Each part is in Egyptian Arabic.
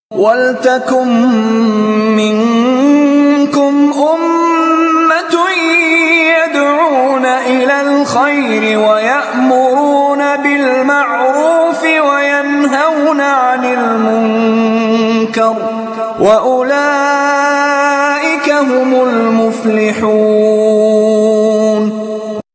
وَلْتَكُن مِّنكُمْ أُمَّةٌ يَدْعُونَ إِلَى الْخَيْرِ وَيَأْمُرُونَ بِالْمَعْرُوفِ وَيَنْهَوْنَ عَنِ الْمُنكَرِ ۚ وَأُولَٰئِكَ هُمُ الْمُفْلِحُونَ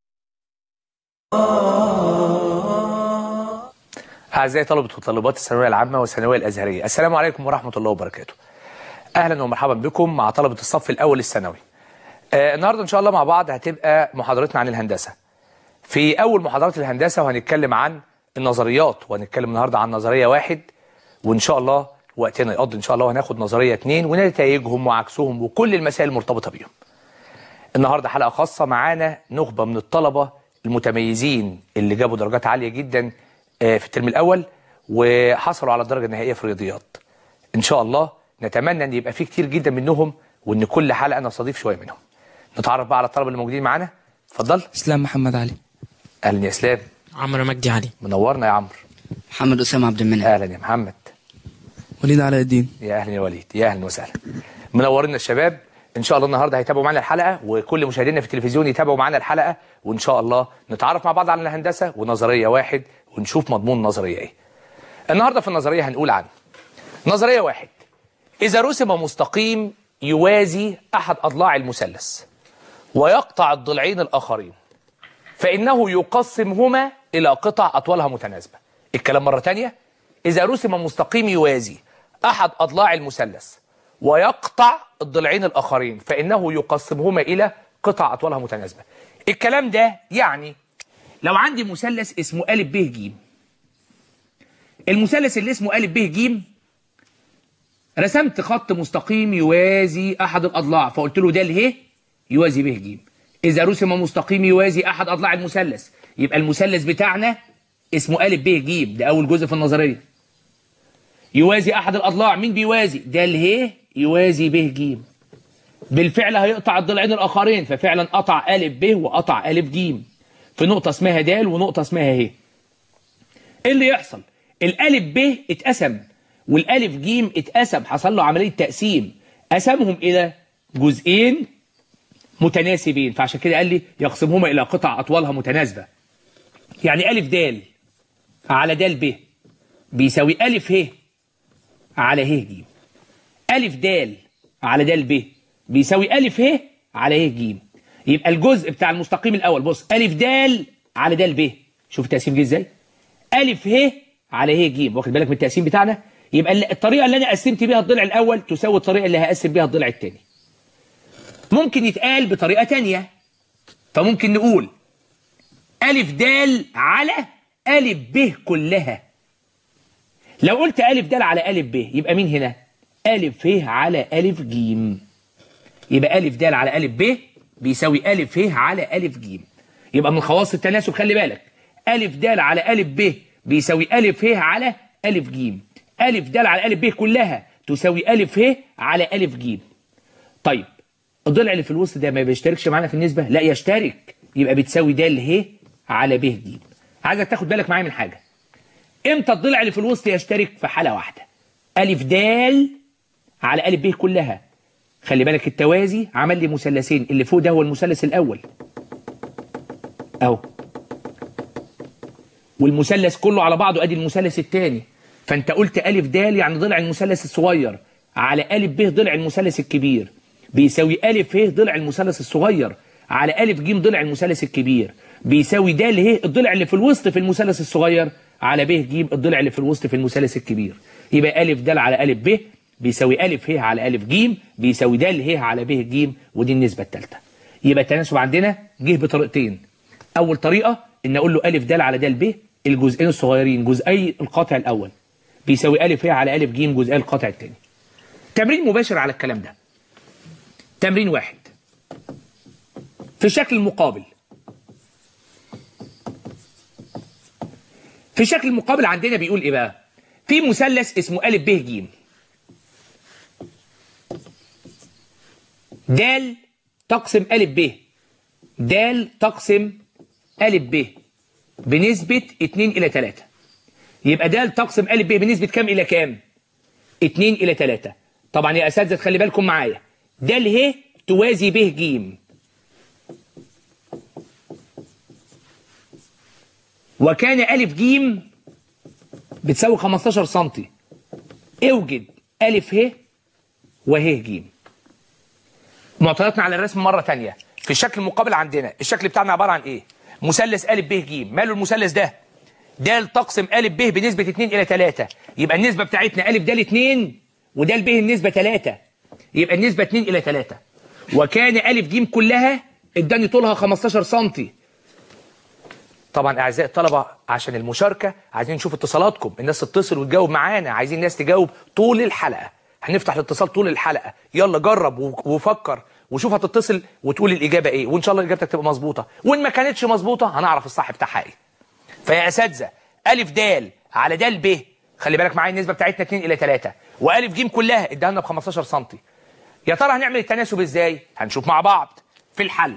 أعزائي طلبة وطالبات الثانوية العامة والثانوية الأزهرية السلام عليكم ورحمة الله وبركاته أهلا ومرحبا بكم مع طلبة الصف الأول الثانوي آه النهاردة إن شاء الله مع بعض هتبقى محاضرتنا عن الهندسة في أول محاضرات الهندسة وهنتكلم عن النظريات وهنتكلم النهاردة عن نظرية واحد وإن شاء الله وقتنا يقضي إن شاء الله وهناخد نظرية اتنين ونتائجهم وعكسهم وكل المسائل المرتبطة بيهم النهاردة حلقة خاصة معانا نخبة من الطلبة المتميزين اللي جابوا درجات عالية جدا في الترم الأول وحصلوا على الدرجة النهائية في الرياضيات إن شاء الله نتمنى أن يبقى في كتير جدا منهم وأن كل حلقة نستضيف شوية منهم نتعرف بقى على الطلبة اللي موجودين معانا اتفضل اسلام محمد علي أهلا يا إسلام عمرو مجدي علي منورنا يا عمرو محمد أسامة عبد المنعم أهلا يا محمد وليد علاء الدين يا أهلا يا وليد يا أهلا وسهلا منورنا الشباب ان شاء الله النهارده هيتابعوا معانا الحلقه وكل مشاهدينا في التلفزيون يتابعوا معانا الحلقه وان شاء الله نتعرف مع بعض على الهندسه ونظريه واحد ونشوف مضمون النظريه ايه. النهارده في النظريه هنقول عن نظريه واحد اذا رسم مستقيم يوازي احد اضلاع المثلث ويقطع الضلعين الاخرين فانه يقسمهما الى قطع اطوالها متناسبه. الكلام مره ثانيه اذا رسم مستقيم يوازي احد اضلاع المثلث ويقطع الضلعين الآخرين فإنه يقسمهما إلى قطع أطوالها متناسبة الكلام ده يعني لو عندي مثلث اسمه أ ب ج المثلث اللي اسمه أ ب ج رسمت خط مستقيم يوازي أحد الأضلاع فقلت له ده اله يوازي ب ج إذا رسم مستقيم يوازي أحد أضلاع المثلث يبقى المثلث بتاعنا اسمه أ ب ج ده أول جزء في النظرية يوازي أحد الأضلاع مين بيوازي ده اله يوازي ب ج بالفعل هيقطع الضلعين الآخرين ففعلا قطع أ ب وقطع أ ج في نقطة اسمها د ونقطة اسمها ه ايه اللي يحصل الألف ب اتقسم والألف ج اتقسم حصل له عملية تقسيم قسمهم إلى جزئين متناسبين فعشان كده قال لي يقسمهما إلى قطع أطوالها متناسبة يعني ألف د على د ب بيساوي ألف ه على ه ج ألف د على د ب بيساوي ألف ه على ه ج يبقى الجزء بتاع المستقيم الأول بص ألف د على د ب شوف التقسيم جه ازاي ألف ه على ه ج واخد بالك من التقسيم بتاعنا يبقى الطريقة اللي أنا قسمت بيها الضلع الأول تساوي الطريقة اللي هقسم بيها الضلع الثاني ممكن يتقال بطريقة تانية فممكن نقول ألف د على ألف ب كلها لو قلت ألف د على ألف ب يبقى مين هنا ألف ه على ألف ج يبقى ألف د على ألف ب بيساوي ألف ه على ألف ج يبقى من خواص التناسب خلي بالك ألف د على ألف ب بيساوي ألف ه على ألف ج ألف د على ألف ب كلها تساوي ألف ه على ألف ج طيب الضلع اللي في الوسط ده ما بيشتركش معانا في النسبة لا يشترك يبقى بتساوي د ه على ب ج عايزك تاخد بالك معايا من حاجة امتى الضلع اللي في الوسط يشترك في حالة واحدة ألف د على ألف ب كلها خلي بالك التوازي عمل لي مثلثين اللي فوق ده هو المثلث الأول أهو والمثلث كله على بعضه أدي المثلث الثاني فأنت قلت ألف د يعني ضلع المثلث الصغير على ألف ب ضلع المثلث الكبير بيساوي ألف ه ضلع المثلث الصغير على ألف ج ضلع المثلث الكبير بيساوي د ه الضلع اللي في الوسط في المثلث الصغير على ب ج الضلع اللي في الوسط في المثلث الكبير يبقى ألف د على ألف ب بيساوي ألف ه على ألف ج بيساوي د ه على ب ج ودي النسبة الثالثة يبقى التناسب عندنا جه بطريقتين أول طريقة إن أقول له ألف د على د ب الجزئين الصغيرين جزئي القاطع الأول بيساوي ألف ه على ألف ج جزئي القاطع الثاني تمرين مباشر على الكلام ده تمرين واحد في الشكل المقابل في الشكل المقابل عندنا بيقول ايه بقى في مثلث اسمه أ ب ج د تقسم أ ب د تقسم أ ب بنسبة 2 إلى 3 يبقى د تقسم أ ب بنسبة كام إلى كام 2 الى 3 طبعا يا اساتذه خلي بالكم معايا ده اله توازي به ج وكان الف ج بتساوي 15 سم اوجد الف ه وه ج معطياتنا على الرسم مره تانية في الشكل المقابل عندنا الشكل بتاعنا عباره عن ايه مثلث ا ب ج ماله المثلث ده د تقسم ا ب بنسبه 2 الى 3 يبقى النسبه بتاعتنا ا د 2 وده ب النسبه 3 يبقى النسبه 2 الى 3 وكان ا ج كلها اداني طولها 15 سم طبعا اعزائي الطلبه عشان المشاركه عايزين نشوف اتصالاتكم الناس تتصل وتجاوب معانا عايزين الناس تجاوب طول الحلقه هنفتح الاتصال طول الحلقه يلا جرب و- وفكر وشوف هتتصل وتقول الاجابه ايه وان شاء الله اجابتك تبقى مظبوطه وان ما كانتش مظبوطه هنعرف الصح بتاعها ايه فيا اساتذه الف د على د ب خلي بالك معايا النسبه بتاعتنا 2 الى 3 والف ج كلها اداها لنا ب 15 سم يا ترى هنعمل التناسب ازاي هنشوف مع بعض في الحل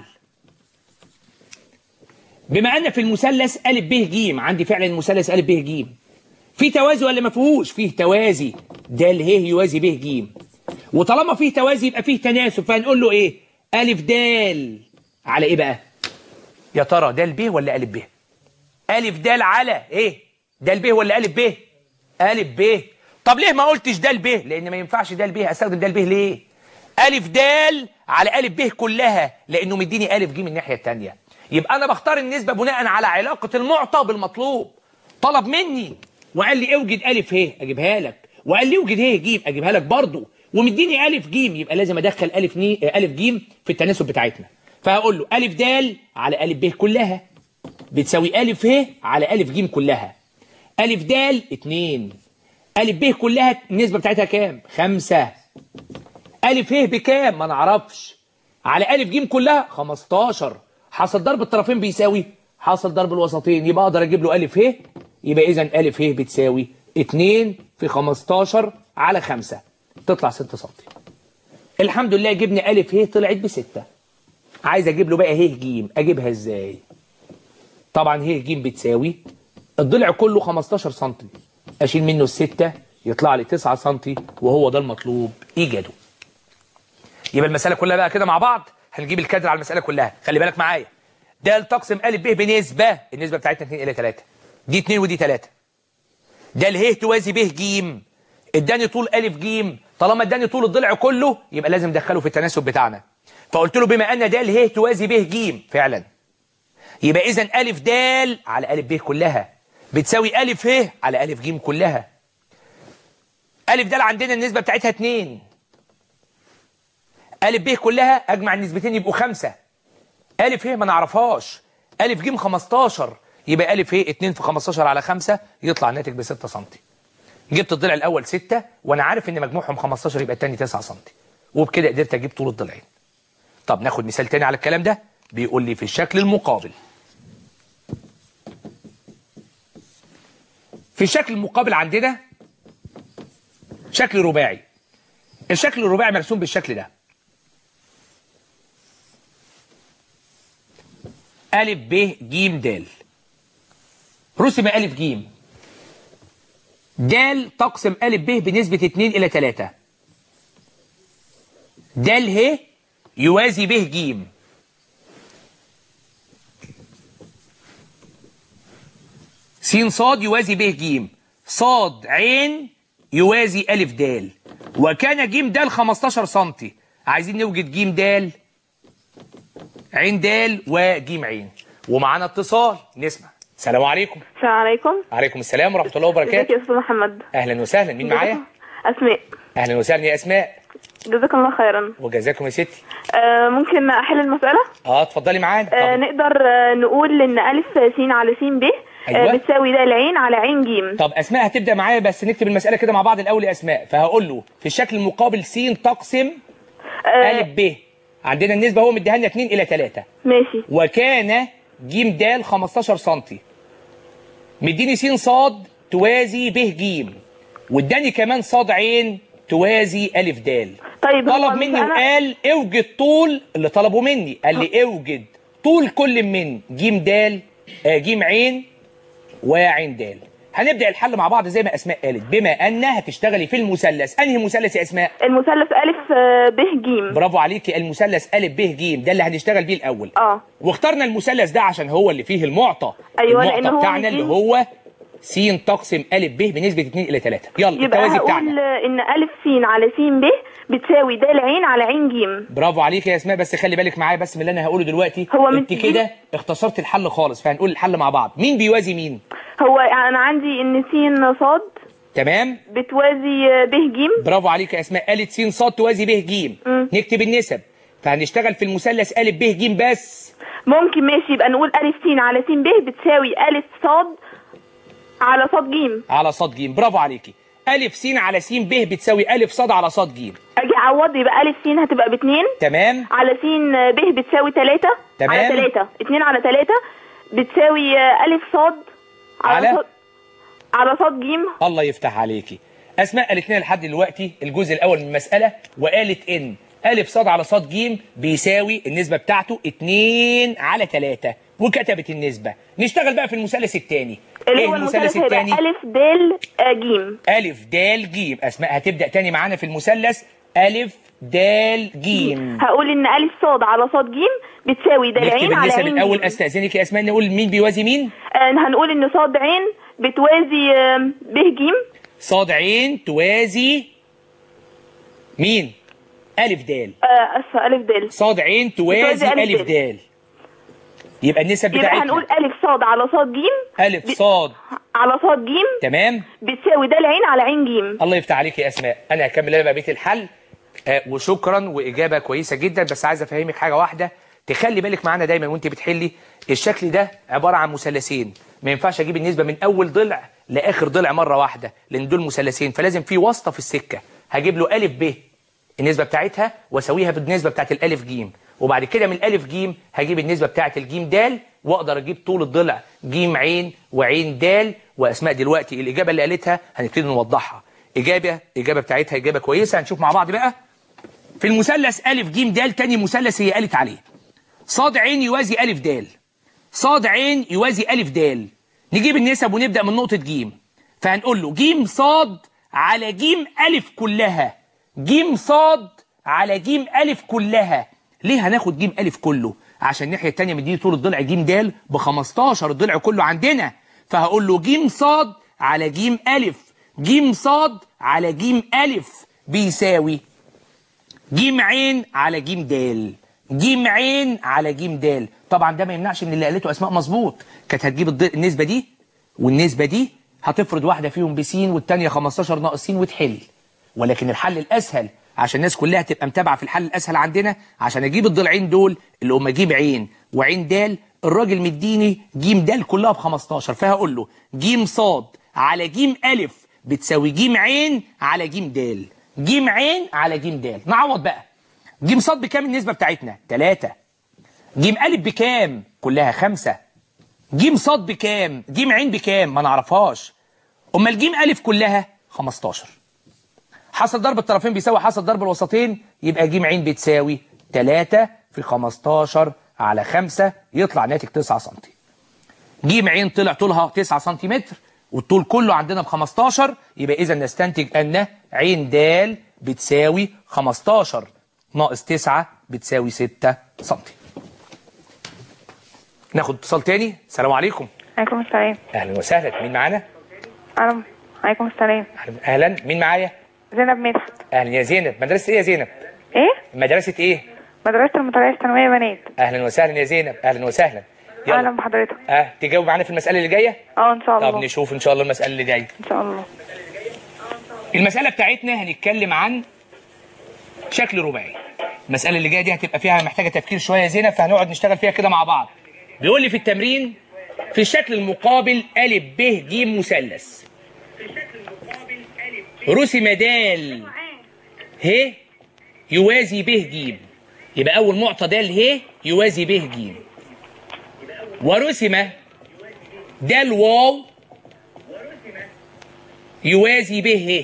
بما ان في المثلث ا ب ج عندي فعلا المثلث ا ب ج في توازي ولا ما فيهوش فيه توازي د ه يوازي ب ج وطالما فيه توازي يبقى فيه تناسب فهنقول له ايه الف د على ايه بقى يا ترى د ب ولا ا ب الف د على ايه د ب ولا ا ب ا ب طب ليه ما قلتش د ب لان ما ينفعش د ب استخدم د ب ليه الف د على ا ب كلها لانه مديني الف ج من الناحيه الثانيه يبقى انا بختار النسبه بناء على علاقه المعطى بالمطلوب طلب مني وقال لي اوجد الف ه اجيبها لك وقال لي اوجد ه ج اجيبها لك برضه ومديني الف ج يبقى لازم ادخل الف ني الف ج في التناسب بتاعتنا فهقول له الف د على الف ب كلها بتساوي الف ه على الف ج كلها الف د 2 الف ب كلها النسبه بتاعتها كام 5 الف ه بكام ما نعرفش على الف ج كلها 15 حاصل ضرب الطرفين بيساوي حاصل ضرب الوسطين يبقى اقدر اجيب له الف ه يبقى اذا الف ه بتساوي 2 في 15 على 5 تطلع 6 سم الحمد لله جبنا الف ه طلعت ب 6 عايز اجيب له بقى ه ج اجيبها ازاي طبعا ه ج بتساوي الضلع كله 15 سم اشيل منه الستة يطلع لي 9 سم وهو ده المطلوب ايجاده يبقى المسألة كلها بقى كده مع بعض هنجيب الكادر على المسألة كلها خلي بالك معايا ده تقسم أ ب بنسبة النسبة بتاعتنا 2 إلى 3 دي 2 ودي 3 ده اله توازي ب ج اداني طول أ ج طالما اداني طول الضلع كله يبقى لازم ادخله في التناسب بتاعنا فقلت له بما ان ده اله توازي ب ج فعلا يبقى اذا أ د على أ ب كلها بتساوي أ ه على أ ج كلها أ د عندنا النسبة بتاعتها 2 أ ب كلها أجمع النسبتين يبقوا خمسة أ ه ما نعرفهاش أ ج 15 يبقى أ ه 2 في 15 على 5 يطلع الناتج ب 6 سم جبت الضلع الأول 6 وأنا عارف إن مجموعهم 15 يبقى الثاني 9 سم وبكده قدرت أجيب طول الضلعين طب ناخد مثال تاني على الكلام ده بيقول لي في الشكل المقابل في الشكل المقابل عندنا شكل رباعي الشكل الرباعي مرسوم بالشكل ده ألف ب ج د رسم ألف ج د تقسم ألف ب بنسبة 2 إلى 3 د ه يوازي ب ج س صاد يوازي ب ج صاد عين يوازي ألف د وكان ج د 15 سم عايزين نوجد ج د عين د وجيم عين ومعانا اتصال نسمع السلام عليكم السلام عليكم عليكم السلام ورحمة الله ازيك وبركاته يا استاذ محمد أهلا وسهلا مين معايا اسماء أهلا وسهلا يا أسماء جزاك الله خيرا وجزاكم يا ستي آه ممكن احل المساله اه اتفضلي معانا آه طب, نقدر آه نقول ان الف س على س ب أيوة. آه بتساوي د العين على عين ج طب أسماء هتبدأ معايا بس نكتب المسألة كده مع بعض الأول يا أسماء فهقول له في الشكل المقابل س تقسم آه ألف ب عندنا النسبة هو مديها لنا 2 إلى 3 ماشي وكان ج د 15 سم مديني س صاد توازي ب ج واداني كمان صاد عين توازي ألف د طيب هو طلب مش مني أنا- وقال اوجد طول اللي طلبه مني قال لي اوجد طول كل من ج د آه، ج عين وعين د هنبدا الحل مع بعض زي ما اسماء قالت بما ان هتشتغلي في المثلث انهي مثلث يا اسماء المثلث ألف آه، ب ج برافو عليكي المثلث ا ب ج ده اللي هنشتغل بيه الاول اه واخترنا المثلث ده عشان هو اللي فيه المعطى أيوة، المعطى لأن هو بتاعنا اللي مديني- هو س تقسم ا ب بنسبه 2 الى 3 يلا يبقى التوازي هقول بتاعنا إن ألف س على س ب بتساوي د ع على ع ج برافو عليك يا اسماء بس خلي بالك معايا بس من اللي انا هقوله دلوقتي هو من انت كده اختصرت الحل خالص فهنقول الحل مع بعض مين بيوازي مين هو أنا عندي إن س ص تمام بتوازي آه، ب ج برافو عليك يا اسماء قالت س ص توازي ب ج مم. نكتب النسب فهنشتغل في المثلث ا ب ج بس ممكن ماشي يبقى نقول ألف س على س ب بتساوي ألف ص على ص ج على ص ج برافو عليكي الف س على س ب بتساوي الف ص على ص ج أجي أعوض يبقى ألف س هتبقى باتنين تمام على س ب بتساوي تلاتة تمام. على تلاتة اتنين على تلاتة بتساوي آه، ألف ص على على؟ ص على ص ج الله يفتح عليكي اسماء قالت لنا لحد دلوقتي الجزء الاول من المساله وقالت ان الف ص على ص ج بيساوي النسبه بتاعته 2 على 3 وكتبت النسبه نشتغل بقى في المثلث الثاني اللي هو المثلث هيبقى ألف د آه، ج الف د ج اسماء هتبدا تاني معانا في المثلث الف د ج هقول ان الف صاد على صاد ج بتساوي د نكتب عين على النسب عين الاول ج. استاذنك يا اسماء نقول مين بيوازي مين آه، هنقول ان صاد عين بتوازي آه، ب ج صاد عين توازي مين الف د آه، اسفه الف د صاد عين توازي بتوازي ألف الف د يبقى النسب يبقى بتاعتنا هنقول الف صاد على صاد ج الف صاد على صاد ج تمام بتساوي د عين على عين ج الله يفتح عليك يا اسماء انا هكمل انا بقى بيت الحل آه وشكرا واجابه كويسه جدا بس عايز افهمك حاجه واحده تخلي بالك معانا دايما وانت بتحلي الشكل ده عباره عن مثلثين ما ينفعش اجيب النسبه من اول ضلع لاخر ضلع مره واحده لان دول مثلثين فلازم في واسطه في السكه هجيب له الف ب النسبه بتاعتها واسويها بالنسبه بتاعت الالف ج وبعد كده من الالف ج هجيب النسبه بتاعت الجيم د واقدر اجيب طول الضلع ج عين وعين د واسماء دلوقتي الاجابه اللي قالتها هنبتدي نوضحها اجابه اجابه بتاعتها اجابه كويسه هنشوف مع بعض بقى في المثلث الف ج د تاني مثلث هي قالت عليه صاد عين يوازي الف د صاد عين يوازي الف د نجيب النسب ونبدا من نقطه ج فهنقول له ج صاد على ج الف كلها ج صاد على ج الف كلها ليه هناخد ج الف كله عشان الناحيه الثانيه مديني طول الضلع ج د ب 15 الضلع كله عندنا فهقول له ج صاد على ج الف ج صاد على ج الف بيساوي ج عين على ج د ج عين على ج د طبعا ده ما يمنعش ان اللي قالته اسماء مظبوط كانت هتجيب الض- النسبه دي والنسبه دي هتفرض واحده فيهم ب س والثانيه 15 ناقص س وتحل ولكن الحل الاسهل عشان الناس كلها تبقى متابعه في الحل الاسهل عندنا عشان اجيب الضلعين دول اللي هم ج عين وعين د الراجل مديني ج د كلها ب 15 فهقول له ج صاد على ج الف بتساوي ج عين على ج د ج عين على ج د نعوض بقى ج صاد بكام النسبه بتاعتنا 3 ج الف بكام كلها 5 ج صاد بكام ج عين بكام ما نعرفهاش امال ج الف كلها 15 حصل ضرب الطرفين بيساوي حصل ضرب الوسطين يبقى ج عين بتساوي 3 في 15 على 5 يطلع ناتج 9 سم ج عين طلع طولها 9 سنتيمتر والطول كله عندنا ب 15 يبقى اذا نستنتج ان عين د بتساوي 15 ناقص 9 بتساوي 6 سم ناخد اتصال تاني السلام عليكم عليكم السلام اهلا وسهلا مين معانا ألو عليكم السلام اهلا اهلا مين معايا زينب مدحت اهلا يا زينب مدرسه ايه يا زينب إيه؟ مدرسه ايه مدرسة المطرية الثانوية بنات اهلا وسهلا يا زينب اهلا وسهلا أهلا يلا بحضرتك اه تجاوب معانا في المساله اللي جايه أه إن شاء طب الله نشوف ان شاء الله المساله اللي جايه إن شاء الله المساله بتاعتنا هنتكلم عن شكل رباعي المساله اللي جايه دي هتبقى فيها محتاجه تفكير شويه يا زينب فهنقعد نشتغل فيها كده مع بعض بيقول لي في التمرين في الشكل المقابل ا ب ج مثلث رسم د ه يوازي ب ج يبقى اول معطى د ه يوازي ب ج ورسم د واو يوازي ب ه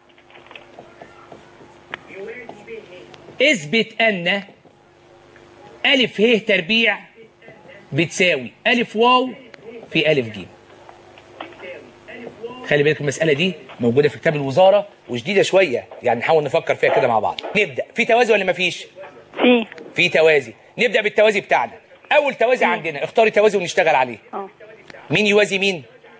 اثبت ان ألف ه تربيع بتساوي ألف واو في ألف ج خلي بالك المساله دي موجوده في كتاب الوزاره وجديده شويه يعني نحاول نفكر فيها كده مع بعض نبدا في توازي ولا مفيش في في توازي نبدا بالتوازي بتاعنا اول توازي عندنا اختاري توازي ونشتغل عليه اه مين يوازي مين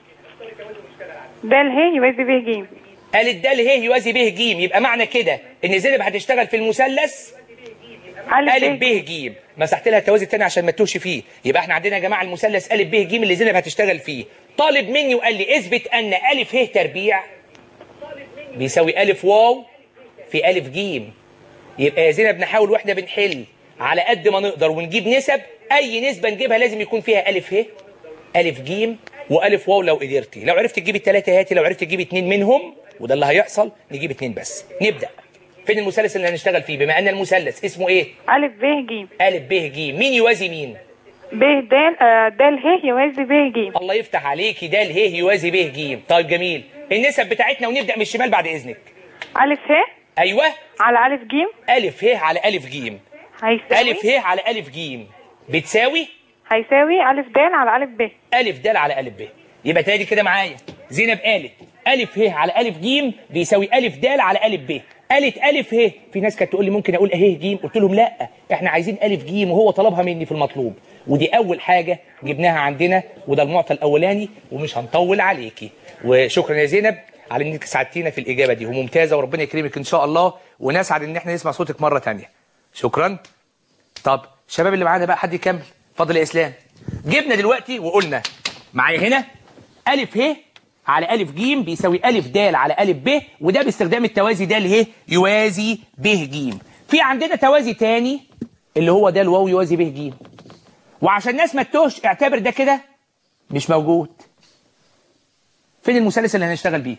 ده الهي يوازي به جيم قالت ده ه يوازي ب ج يبقى معنى كده ان زينب هتشتغل في المثلث ألف ألف ب ج مسحت لها التوازي التاني عشان ما تتوهش فيه يبقى احنا عندنا يا جماعه المثلث ألف ب ج اللي زينب هتشتغل فيه طالب مني وقال لي اثبت ان ألف ه تربيع بيساوي ألف واو في ألف ج يبقى يا زينب نحاول واحنا بنحل على قد ما نقدر ونجيب نسب اي نسبه نجيبها لازم يكون فيها ألف ه ألف ج وألف واو لو قدرتي لو عرفت تجيبي الثلاثه هاتي لو عرفت تجيبي اتنين منهم وده اللي هيحصل نجيب اتنين بس نبدا فين المثلث اللي هنشتغل فيه بما ان المثلث اسمه ايه ألف به جيم ألف ب ج مين يوازي مين به دال آه، ده الهي يوازي به جيم الله يفتح عليكي ده ه يوازي ب ج طيب جميل النسب بتاعتنا ونبدا من الشمال بعد اذنك ألف ه ايوه على ألف جيم ألف ه على ألف ج هيساوي ألف ه على ألف ج بتساوي هيساوي ألف دال على ألف ب ألف د على ألف ب يبقى تاني كده معايا زينب قالت ألف ه على ألف ج بيساوي ألف د على ألف ب قالت ألف ه في ناس كانت تقول لي ممكن أقول أه ج قلت لهم لا إحنا عايزين ألف ج وهو طلبها مني في المطلوب ودي أول حاجة جبناها عندنا وده المعطى الأولاني ومش هنطول عليكي وشكرا يا زينب على إنك ساعدتينا في الإجابة دي وممتازة وربنا يكرمك إن شاء الله ونسعد إن إحنا نسمع صوتك مرة تانية شكرا طب الشباب اللي معانا بقى حد يكمل اتفضل يا اسلام جبنا دلوقتي وقلنا معايا هنا الف ه على الف ج بيساوي الف د على الف ب وده باستخدام التوازي د ه يوازي ب ج في عندنا توازي تاني اللي هو ده الواو يوازي ب ج وعشان الناس ما تتوهش اعتبر ده كده مش موجود فين المثلث اللي هنشتغل بيه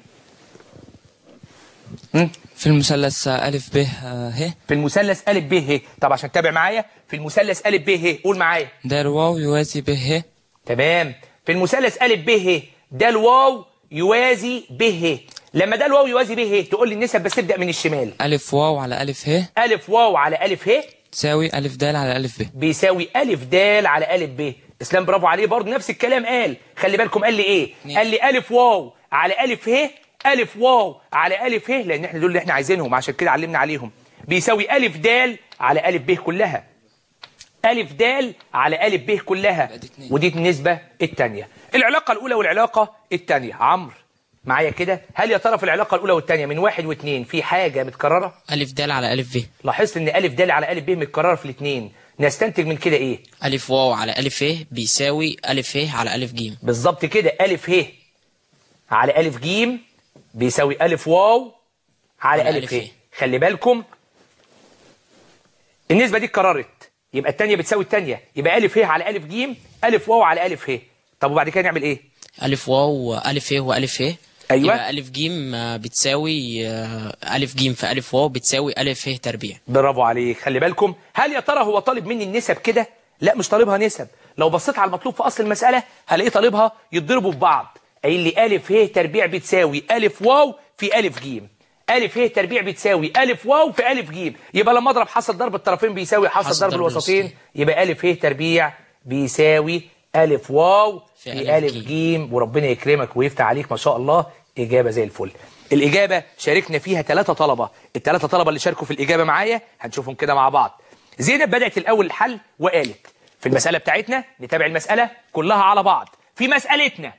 مم؟ في المثلث ألف ب آه، ه في المثلث ا ب ه طب عشان تتابع معايا في المثلث ا ب ه قول معايا ده الواو يوازي به ه تمام في المثلث ا ب ه ده الواو يوازي ب ه لما ده الواو يوازي ب ه تقول لي النسب بس ابدا من الشمال ألف واو على ألف ه الف واو على الف ه تساوي ألف دال على ألف ب بيساوي الف د على الف ب اسلام برافو عليه برضه نفس الكلام قال خلي بالكم قال لي ايه نعم. قال لي الف واو على الف ه الف واو على الف ه لان احنا دول اللي احنا عايزينهم عشان كده علمنا عليهم بيساوي الف د على الف ب كلها ألف د على ألف ب كلها يبقى دي اتنين. ودي النسبة الثانية العلاقة الأولى والعلاقة الثانية عمرو معايا كده هل يا ترى في العلاقة الأولى والثانية من واحد واثنين في حاجة متكررة؟ ألف د على ألف ب لاحظت إن ألف د على ألف ب متكررة في الاثنين نستنتج من كده إيه؟ ألف واو على ألف ه بيساوي ألف ه على ألف ج بالظبط كده ألف ه على ألف ج بيساوي ألف واو على على ألف ألف ه ه. خلي بالكم النسبة دي اتكررت يبقى الثانية بتساوي الثانية يبقى ألف ه على ألف ج ألف واو على ألف ه طب وبعد كده نعمل إيه؟ ألف واو ألف ه وألف ه أيوة. يبقى ألف ج بتساوي آه، ألف ج في ألف واو بتساوي ألف ه تربيع برافو عليك خلي بالكم هل يا ترى هو طالب مني النسب كده لا مش طالبها نسب لو بصيت على المطلوب في اصل المساله هلاقيه طالبها يتضربوا في بعض قايل لي الف ه تربيع بتساوي الف واو في الف ج الف ه تربيع بتساوي الف واو في الف ج يبقى لما اضرب حاصل ضرب الطرفين بيساوي حاصل حاصل ضرب ضرب الوسطين الوسطين. يبقى الف ه تربيع بيساوي الف واو في في الف ألف ج وربنا يكرمك ويفتح عليك ما شاء الله اجابه زي الفل الاجابه شاركنا فيها ثلاثه طلبه الثلاثه طلبه اللي شاركوا في الاجابه معايا هنشوفهم كده مع بعض زينب بدات الاول الحل وقالت في المساله بتاعتنا نتابع المساله كلها على بعض في مسالتنا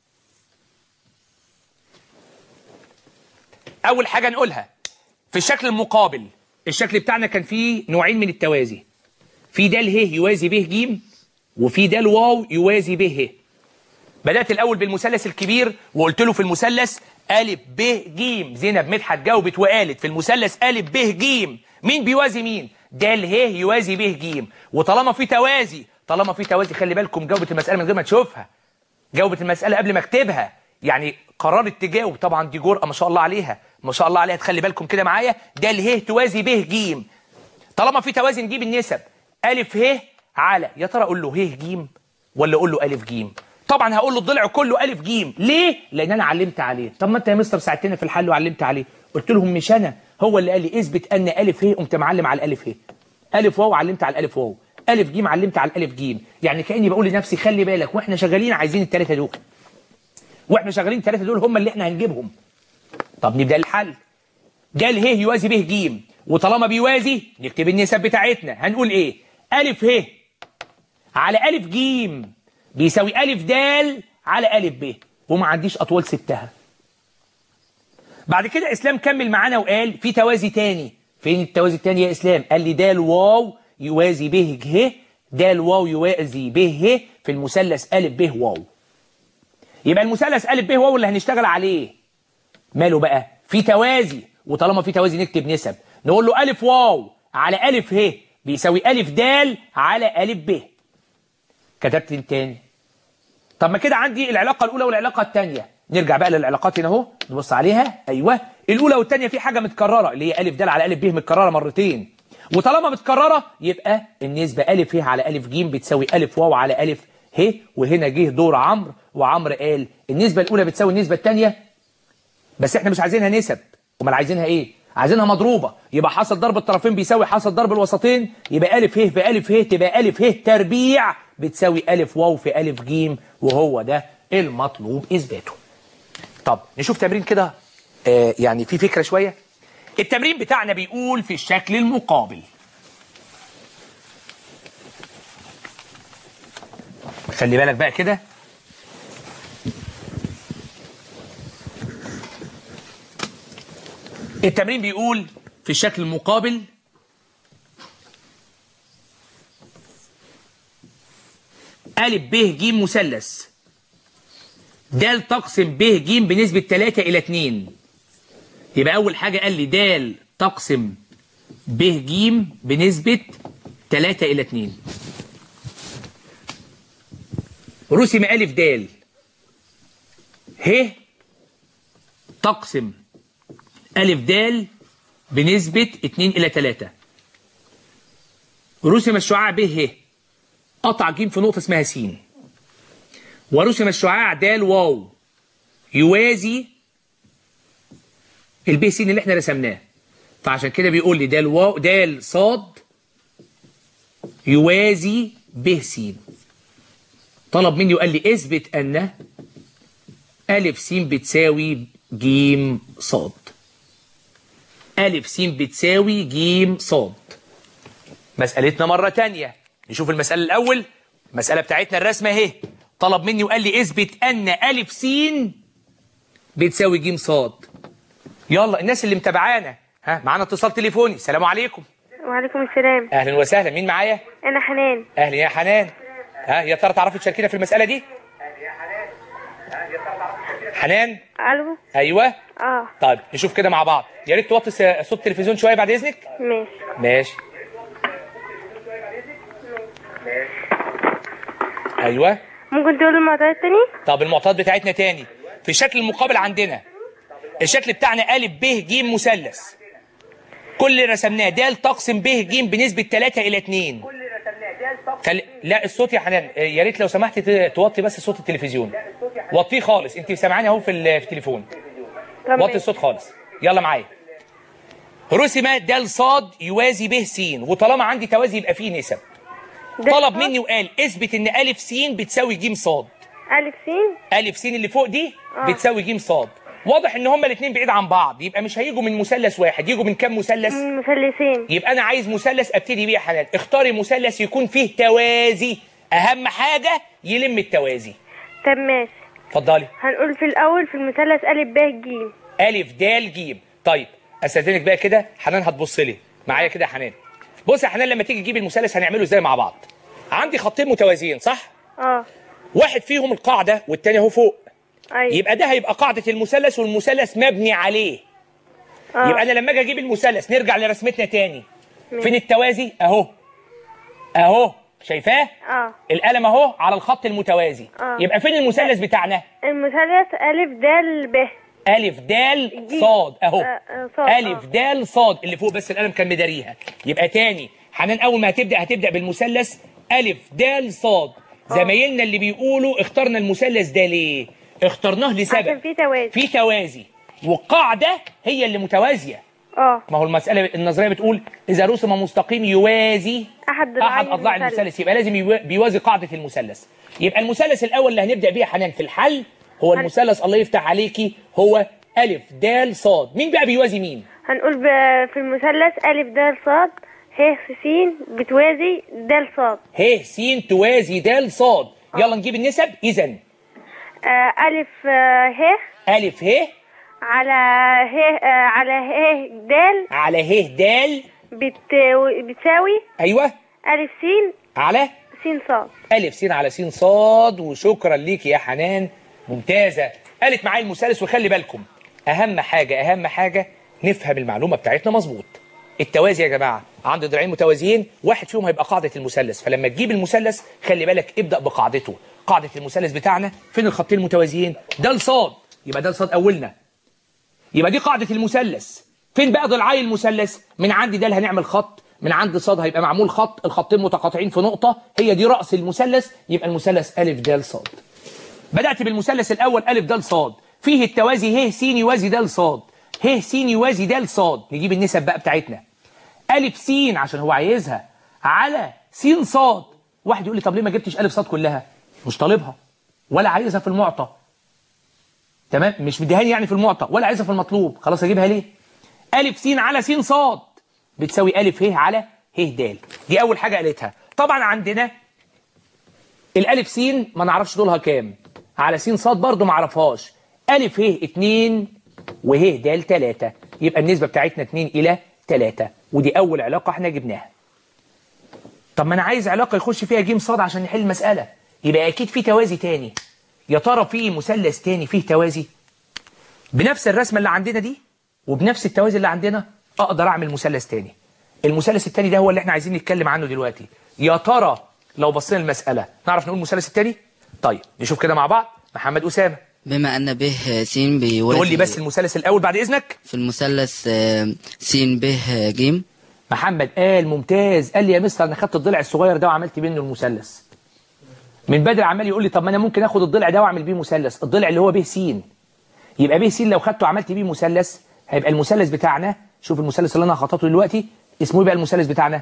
اول حاجه نقولها في الشكل المقابل الشكل بتاعنا كان فيه نوعين من التوازي في ده ه يوازي ب ج وفي ده واو يوازي ب ه بدأت الأول بالمثلث الكبير وقلت له في المثلث أ ب ج زينب مدحت جاوبت وقالت في المثلث أ ب ج مين بيوازي مين؟ د ه يوازي ب ج وطالما في توازي طالما في توازي خلي بالكم جاوبت المسألة من غير ما تشوفها جاوبت المسألة قبل ما اكتبها يعني قررت تجاوب طبعا دي جرأة ما شاء الله عليها ما شاء الله عليها تخلي بالكم كده معايا ده ه توازي ب ج طالما في توازي نجيب النسب ألف ه على يا ترى أقول له ه ج ولا أقول له ألف ج طبعا هقول له الضلع كله ألف ج ليه؟ لأن أنا علمت عليه طب ما أنت يا مستر ساعدتني في الحل وعلمت عليه قلت لهم مش أنا هو اللي قال لي اثبت أن ألف ه قمت معلم على الألف ه ألف واو علمت على الألف واو ألف ج علمت على الألف ج يعني كأني بقول لنفسي خلي بالك وإحنا شغالين عايزين الثلاثة دول واحنا شغالين ثلاثه دول هم اللي احنا هنجيبهم طب نبدا الحل ده ه يوازي ب ج وطالما بيوازي نكتب النسب بتاعتنا هنقول ايه الف ه على الف ج بيساوي الف د على الف ب وما عنديش اطوال سبتها بعد كده اسلام كمل معانا وقال في توازي تاني فين التوازي التاني يا اسلام قال لي د واو يوازي ب ه د واو يوازي ب ه في المثلث ا ب واو يبقى المثلث ا ب واو اللي هنشتغل عليه ماله بقى في توازي وطالما في توازي نكتب نسب نقول له ألف واو على ألف ه بيساوي ألف دال على ألف ب كتبت تاني طب ما كده عندي العلاقة الأولى والعلاقة الثانية نرجع بقى للعلاقات هنا اهو نبص عليها أيوه الأولى والثانية في حاجة متكررة اللي هي ألف دال على ألف ب متكررة مرتين وطالما متكررة يبقى النسبة ألف ه على ألف ج بتساوي ألف واو على ألف ه وهنا جه دور عمرو وعمرو قال النسبة الأولى بتساوي النسبة الثانية بس احنا مش عايزينها نسب امال عايزينها ايه عايزينها مضروبه يبقى حاصل ضرب الطرفين بيساوي حاصل ضرب الوسطين يبقى الف ه في الف ه تبقى الف ه تربيع بتساوي الف واو في الف ج وهو ده المطلوب اثباته طب نشوف تمرين كده آه يعني في فكره شويه التمرين بتاعنا بيقول في الشكل المقابل خلي بالك بقى كده التمرين بيقول في الشكل المقابل ألف ب ج مثلث د تقسم ب ج بنسبة 3 إلى 2 يبقى أول حاجة قال لي د تقسم ب ج بنسبة 3 إلى 2 رسم ألف د ه تقسم ألف د بنسبة 2 إلى 3 رسم الشعاع ب ه قطع ج في نقطة اسمها س ورسم الشعاع د واو يوازي الب س اللي احنا رسمناه فعشان كده بيقول لي د واو د صاد يوازي ب س طلب مني وقال لي اثبت ان ألف س بتساوي ج صاد ألف س بتساوي ج صاد مسألتنا مرة تانية نشوف المسألة الأول المسألة بتاعتنا الرسمة اهي طلب مني وقال لي اثبت أن ألف س بتساوي ج صاد يلا الناس اللي متابعانا ها معانا اتصال تليفوني السلام عليكم وعليكم السلام أهلا وسهلا مين معايا انا حنان أهلا يا حنان ها يا ترى تعرفي تشاركينا في المسألة دي حنان الو أيوه اه طيب نشوف كده مع بعض يا ريت توطي س- صوت التلفزيون شوية بعد إذنك ماشي ماشي ايوه ممكن تقول المعطيات تاني طب المعطيات بتاعتنا تاني في الشكل المقابل عندنا الشكل بتاعنا ا ب ج مثلث كل اللي رسمناه د تقسم ب ج بنسبه 3 الى 2 خل... لا الصوت يا حنان آه، يا ريت لو سمحت ت- توطي بس صوت التلفزيون وطيه خالص انت سامعاني اهو في ال- في التليفون طب وطي ماشي. الصوت خالص يلا معايا رسم د صاد يوازي ب س وطالما عندي توازي يبقى فيه نسب ده طلب صاد؟ مني وقال اثبت ان ا س بتساوي ج صاد الف سين ا س اللي فوق دي آه. بتساوي ج صاد واضح ان هما الاثنين بعيد عن بعض يبقى مش هيجوا من مثلث واحد يجوا من كام مثلث من مثلثين يبقى انا عايز مثلث ابتدي بيه يا حنان اختاري مثلث يكون فيه توازي اهم حاجه يلم التوازي طب ماشي اتفضلي هنقول في الاول في المثلث الف ب ج الف د ج طيب استاذنك بقى كده حنان هتبص لي معايا كده يا حنان بص يا حنان لما تيجي تجيب المثلث هنعمله ازاي مع بعض عندي خطين متوازيين صح اه واحد فيهم القاعده والتاني اهو فوق ايوه يبقى ده هيبقى قاعده المثلث والمثلث مبني عليه اه يبقى انا لما اجي اجيب المثلث نرجع لرسمتنا تاني ماشي. فين التوازي اهو اهو شايفاه اه القلم اهو على الخط المتوازي آه. يبقى فين المثلث بتاعنا المثلث الف د ب الف دال جي. صاد اهو آه، آه، صاد، الف آه. دال صاد اللي فوق بس القلم كان مداريها يبقى تاني حنان اول ما هتبدا هتبدا بالمثلث الف دال صاد زمايلنا اللي بيقولوا اخترنا المثلث ده ليه اخترناه عشان لسبب في توازي في توازي والقاعده هي اللي متوازيه اه ما هو المساله النظريه بتقول اذا رسم مستقيم يوازي احد ضلعي احد اضلاع المثلث يبقى لازم يوا- بيوازي قاعده المثلث يبقى المثلث الاول اللي هنبدا بيه يا حنان في الحل هو المثلث الله يفتح عليكي هو ألف د صاد مين بقى بيوازي مين هنقول ب- في المثلث ألف د صاد ه س بتوازي د صاد ه س توازي د صاد يلا نجيب النسب إذا آه، ألف آه، ه ألف ه على ه آه، على ه د على ه د بت- بتساوي أيوه ألف س على س صاد ألف س على س صاد وشكرا ليك يا حنان ممتازة قالت معايا المثلث وخلي بالكم أهم حاجة أهم حاجة نفهم المعلومة بتاعتنا مظبوط التوازي يا جماعة عند ضلعين متوازيين واحد فيهم هيبقى قاعدة المثلث فلما تجيب المثلث خلي بالك ابدأ بقاعدته قاعدة المثلث بتاعنا فين الخطين المتوازيين ده لصاد يبقى ده لصاد أولنا يبقى دي قاعدة المثلث فين بقى ضلعي المثلث من عندي ده هنعمل خط من عند صاد هيبقى معمول خط الخطين متقاطعين في نقطة هي دي رأس المثلث يبقى المثلث ألف د صاد بدأت بالمثلث الأول ألف د صاد فيه التوازي ه س يوازي د صاد ه س يوازي د صاد نجيب النسب بقى بتاعتنا ألف س عشان هو عايزها على س صاد واحد يقول لي طب ليه ما جبتش ألف صاد كلها مش طالبها ولا عايزها في المعطى تمام مش مديهاني يعني في المعطى ولا عايزها في المطلوب خلاص اجيبها ليه ألف س على س صاد بتساوي ألف ه على ه د دي أول حاجة قالتها طبعا عندنا الألف س ما نعرفش طولها كام على س صاد برضو ما اعرفهاش ألف ه 2 وه د 3 يبقى النسبة بتاعتنا 2 إلى 3 ودي أول علاقة احنا جبناها طب ما أنا عايز علاقة يخش فيها ج صاد عشان نحل المسألة يبقى أكيد في توازي تاني يا ترى في مثلث تاني فيه توازي بنفس الرسمة اللي عندنا دي وبنفس التوازي اللي عندنا أقدر أعمل مثلث تاني المثلث التاني ده هو اللي احنا عايزين نتكلم عنه دلوقتي يا ترى لو بصينا المسألة نعرف نقول المثلث التاني طيب نشوف كده مع بعض محمد أسامة بما أن ب س بيوازي تقول لي بس المثلث الأول بعد إذنك في المثلث آه، س ب ج محمد قال ممتاز قال لي يا مستر انا خدت الضلع الصغير ده وعملت منه المثلث من بدري عمال يقول لي طب ما انا ممكن اخد الضلع ده واعمل بيه مثلث الضلع اللي هو ب س يبقى ب س لو خدته وعملت بيه مثلث هيبقى المثلث بتاعنا شوف المثلث اللي انا خططه دلوقتي اسمه ايه بقى المثلث بتاعنا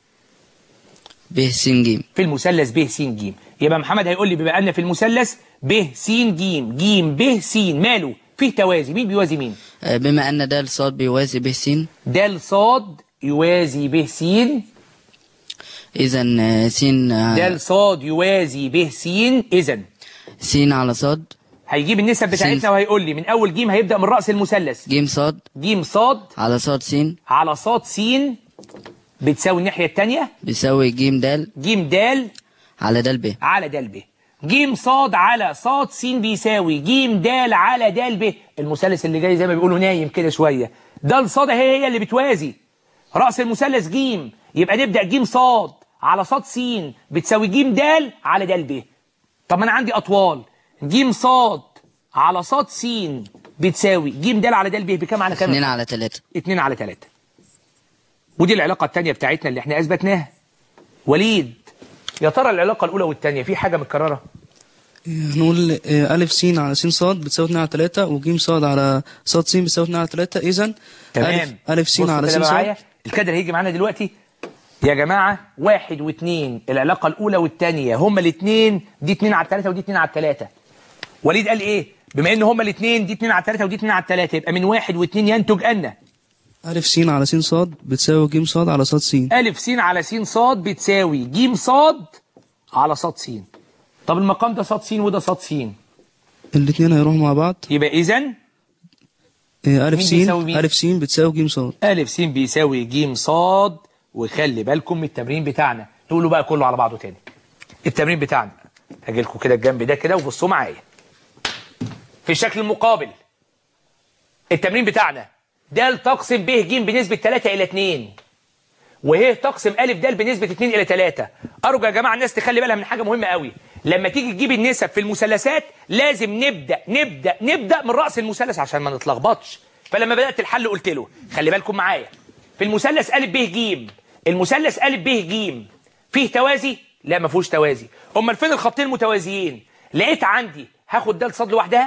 ب س ج في المثلث ب س ج يبقى محمد هيقول لي بما ان في المثلث ب س ج ج ب س ماله فيه توازي مين بيوازي مين آه، بما أن د ص بيوازي ب س د صاد يوازي ب س إذا آه، س آه، د صاد يوازي ب س اذا س على ص هيجيب النسب بتاعتنا سين. وهيقول لي من اول جيم هيبدا من راس المثلث ج ص جيم صاد على ص س على صاد س بتساوي الناحيه الثانيه بيساوي ج د جيم د على د ب على د ب جيم صاد على صاد س بيساوي جيم د على د ب المثلث اللي جاي زي ما بيقولوا نايم كده شويه د صاد هي هي اللي بتوازي راس المثلث جيم يبقى نبدا جيم صاد على صاد س بتساوي جيم د على د ب طب ما انا عندي اطوال جيم صاد على صاد س بتساوي جيم د على د ب بكام على كام 2 على 3 2 على 3 ودي العلاقة التانية بتاعتنا اللي احنا اثبتناها وليد يا ترى العلاقة الأولى والتانية في حاجة متكررة هنقول آه، ألف س على س ص بتساوي 2 على 3 وج ص على ص س بتساوي 2 على 3 إذا تمام ألف س بصوا على كده س ص معايا الكادر هيجي معانا دلوقتي يا جماعة واحد واثنين العلاقة الأولى والتانية هما الاثنين دي اتنين على التلاتة ودي اتنين على التلاتة وليد قال إيه؟ بما إن هما الاثنين دي اتنين على التلاتة ودي اتنين على التلاتة يبقى من واحد واثنين ينتج أن ألف س على س ص بتساوي ج ص على ص س ألف س على س صاد بتساوي ج صاد على صاد س طب المقام ده صاد س وده صاد س الاتنين هيروحوا مع بعض يبقى إذا آه، ألف مين س بيساوي مين؟ ألف س بتساوي ج ص ألف س بيساوي ج صاد وخلي بالكم من التمرين بتاعنا تقولوا بقى كله على بعضه تاني التمرين بتاعنا هاجي لكم كده الجنب ده كده وبصوا معايا في الشكل المقابل التمرين بتاعنا د تقسم ب ج بنسبة 3 إلى 2 وه تقسم أ د بنسبة 2 إلى 3 أرجو يا جماعة الناس تخلي بالها من حاجة مهمة قوي لما تيجي تجيب النسب في المثلثات لازم نبدأ نبدأ نبدأ من رأس المثلث عشان ما نتلخبطش فلما بدأت الحل قلت له خلي بالكم معايا في المثلث أ ب ج المثلث أ ب ج فيه توازي لا ما فيهوش توازي امال فين الخطين المتوازيين لقيت عندي هاخد ده لصاد لوحدها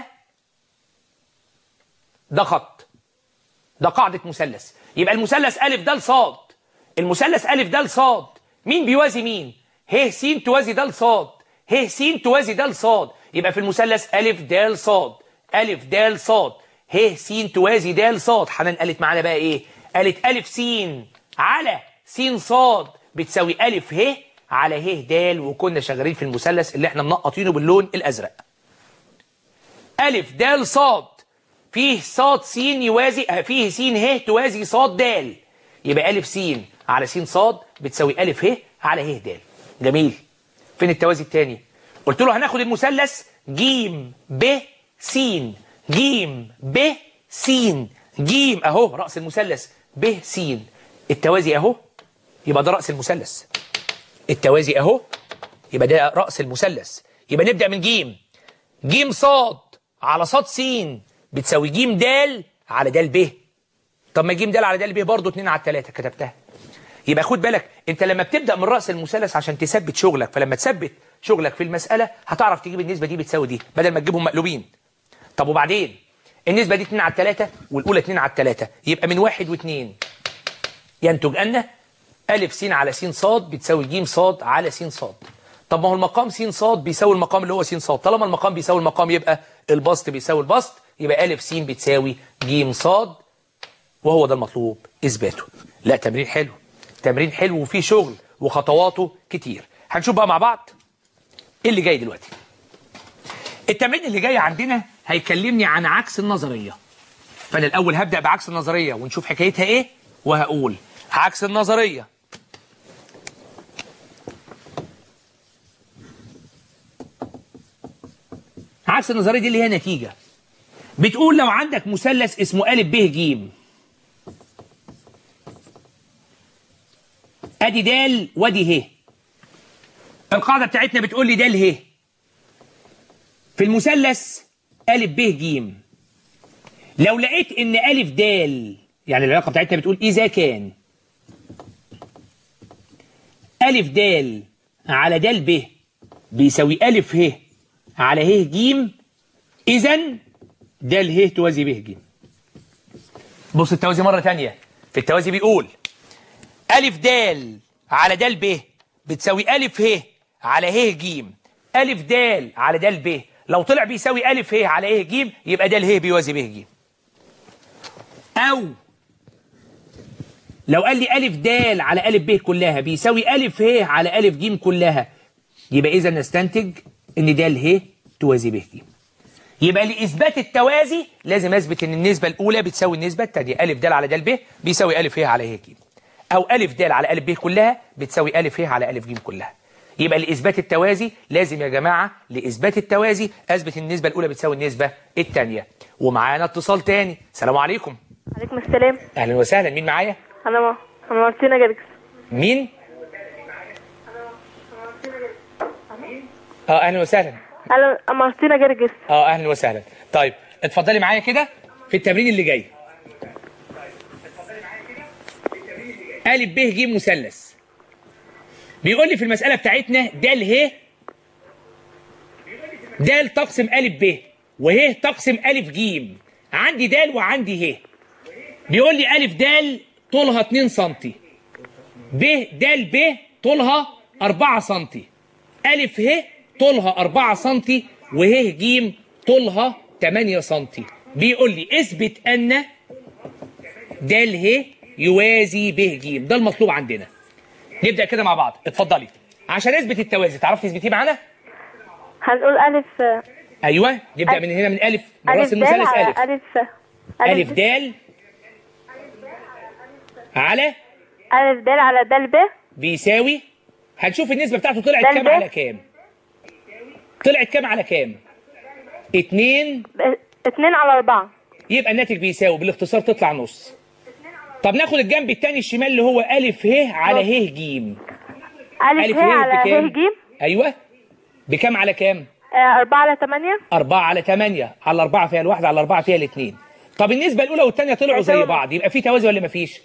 ده خط ده قاعدة مثلث يبقى المثلث أ د صاد المثلث أ د صاد مين بيوازي مين ه س توازي د صاد ه س توازي د صاد يبقى في المثلث ألف د صاد ألف د صاد ه س توازي د صاد حنان قالت معانا بقى إيه قالت ألف س على س صاد بتساوي ألف ه على ه د وكنا شغالين في المثلث اللي احنا منقطينه باللون الأزرق ألف د صاد فيه صاد س يوازي آه، فيه س ه توازي صاد د يبقى ألف س على س صاد بتساوي ألف ه على ه د جميل فين التوازي الثاني قلت له هناخد المثلث ج ب س ج ب س ج اهو رأس المثلث ب س التوازي اهو يبقى ده رأس المثلث التوازي اهو يبقى ده رأس المثلث يبقى نبدأ من ج ج صاد على صاد س بتساوي ج د على د ب طب ما ج د على د ب برضه 2 على 3 كتبتها يبقى خد بالك انت لما بتبدا من راس المثلث عشان تثبت شغلك فلما تثبت شغلك في المساله هتعرف تجيب النسبه دي بتساوي دي بدل ما تجيبهم مقلوبين طب وبعدين النسبه دي 2 على 3 والاولى 2 على 3 يبقى من 1 و2 ينتج ان الف س على س ص بتساوي ج ص على س ص طب ما هو المقام س ص بيساوي المقام اللي هو س ص طالما المقام بيساوي المقام يبقى البسط بيساوي البسط يبقى الف س بتساوي ج ص وهو ده المطلوب اثباته لا تمرين حلو تمرين حلو وفيه شغل وخطواته كتير هنشوف بقى مع بعض ايه اللي جاي دلوقتي التمرين اللي جاي عندنا هيكلمني عن عكس النظريه فانا الاول هبدا بعكس النظريه ونشوف حكايتها ايه وهقول عكس النظريه عكس النظريه دي اللي هي نتيجه بتقول لو عندك مثلث اسمه ا ب ج ادي دال وادي ه القاعده بتاعتنا بتقول لي دال ه في المثلث ا ب ج لو لقيت ان ا د يعني العلاقه بتاعتنا بتقول اذا كان ا د على د ب بيساوي ا ه على ه ج اذا د ه توازي ب ج بص التوازي مره ثانيه في التوازي بيقول ألف د على د ب بتساوي ألف ه على ه ج ألف د على د ب لو طلع بيساوي ألف ه على ه ج يبقى د ه بيوازي ب ج أو لو قال لي ألف د على ألف ب كلها بيساوي ألف ه على ألف ج كلها يبقى إذا نستنتج إن د ه توازي ب ج يبقى لإثبات التوازي لازم أثبت إن النسبة الأولى بتساوي النسبة الثانية ألف د على د ب بيساوي ألف ه على ه ج أو ألف د على ألف ب كلها بتساوي ألف ه على ألف ج كلها يبقى لإثبات التوازي لازم يا جماعة لإثبات التوازي أثبت إن النسبة الأولى بتساوي النسبة الثانية ومعانا اتصال تاني السلام عليكم عليكم السلام أهلا وسهلا مين معايا انا ما انا مارتينا جاركس مين اه اهلا وسهلا انا مارتينا جاركس اه اهلا وسهلا طيب اتفضلي معايا كده في التمرين اللي جاي ا ب ج مثلث بيقول لي في المسألة بتاعتنا د ه د تقسم أ ب وه تقسم أ ج عندي د وعندي ه بيقول لي أ د طولها 2 سم ب د ب طولها 4 سم أ ه طولها 4 سم وه ج طولها 8 سم بيقول لي اثبت أن د ه يوازي ب ج ده المطلوب عندنا نبدأ كده مع بعض اتفضلي عشان اثبت التوازي تعرفي تثبتيه معانا هنقول الف ايوه نبدأ من هنا من ألف من راس الف د المثلث على ألف الف ألف د على الف د على د ب بيساوي هنشوف النسبة بتاعته طلعت ده كام الب. على كام طلعت كام على كام اتنين ب- اتنين على اربعة يبقى الناتج بيساوي بالاختصار تطلع نص طب ناخد الجنب التاني الشمال اللي هو ألف ه على ه ج الف ه على ه ج أيوه بكام على كام؟ آه، أربعة على تمانية أربعة على تمانية على أربعة فيها الواحدة على أربعة فيها الاثنين طب النسبة الأولى والثانية طلعوا زي هيساوي- بعض يبقى في توازي ولا مفيش؟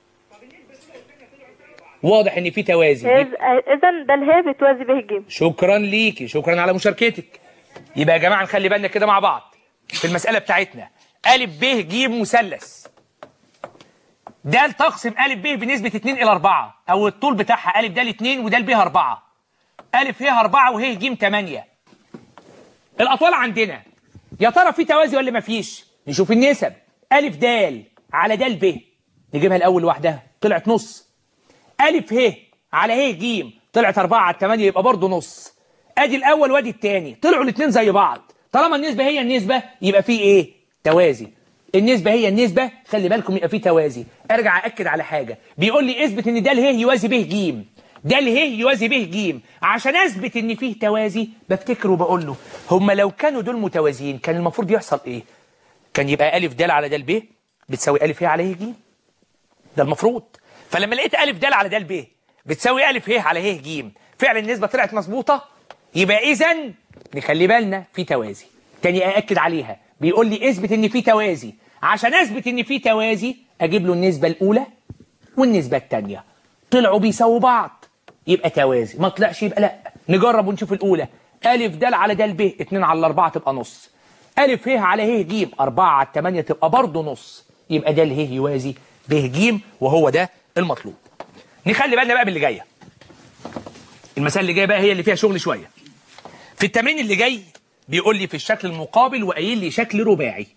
واضح إن في توازي إذ- اذا ده اله بتوازي به ج شكرا ليكي شكرا على مشاركتك يبقى يا جماعه نخلي بالنا كده مع بعض في المساله بتاعتنا ا ب ج مثلث د تقسم ا ب بنسبه 2 الى 4 او الطول بتاعها ا د 2 وده ب 4 ا ه 4 وه ج 8 الاطوال عندنا يا ترى في توازي ولا مفيش نشوف النسب الف د على د ب نجيبها الاول لوحدها طلعت نص الف ه على ه ج طلعت 4 على 8 يبقى برضه نص ادي الاول وادي الثاني طلعوا الاثنين زي بعض طالما النسبه هي النسبه يبقى في ايه توازي النسبه هي النسبه خلي بالكم يبقى في توازي ارجع اكد على حاجه بيقول لي اثبت ان ده ه يوازي ب ج ده ه يوازي ب ج عشان اثبت ان فيه توازي بفتكر وبقول له هم لو كانوا دول متوازيين كان المفروض يحصل ايه كان يبقى الف د على د ب بتساوي الف ه على ه ج ده المفروض فلما لقيت الف د على د ب بتساوي الف ه على ه ج فعلا النسبه طلعت مظبوطه يبقى اذا نخلي بالنا في توازي تاني ااكد عليها بيقول لي اثبت ان في توازي عشان اثبت ان في توازي اجيب له النسبه الاولى والنسبه الثانيه طلعوا بيساووا بعض يبقى توازي ما طلعش يبقى لا نجرب ونشوف الاولى الف د على د ب 2 على 4 تبقى نص الف ه على ه ج 4 على 8 تبقى برضه نص يبقى ده ه يوازي ب ج وهو ده المطلوب نخلي بالنا بقى من اللي جايه المسألة اللي جايه بقى هي اللي فيها شغل شويه في التمرين اللي جاي بيقول لي في الشكل المقابل وقايل لي شكل رباعي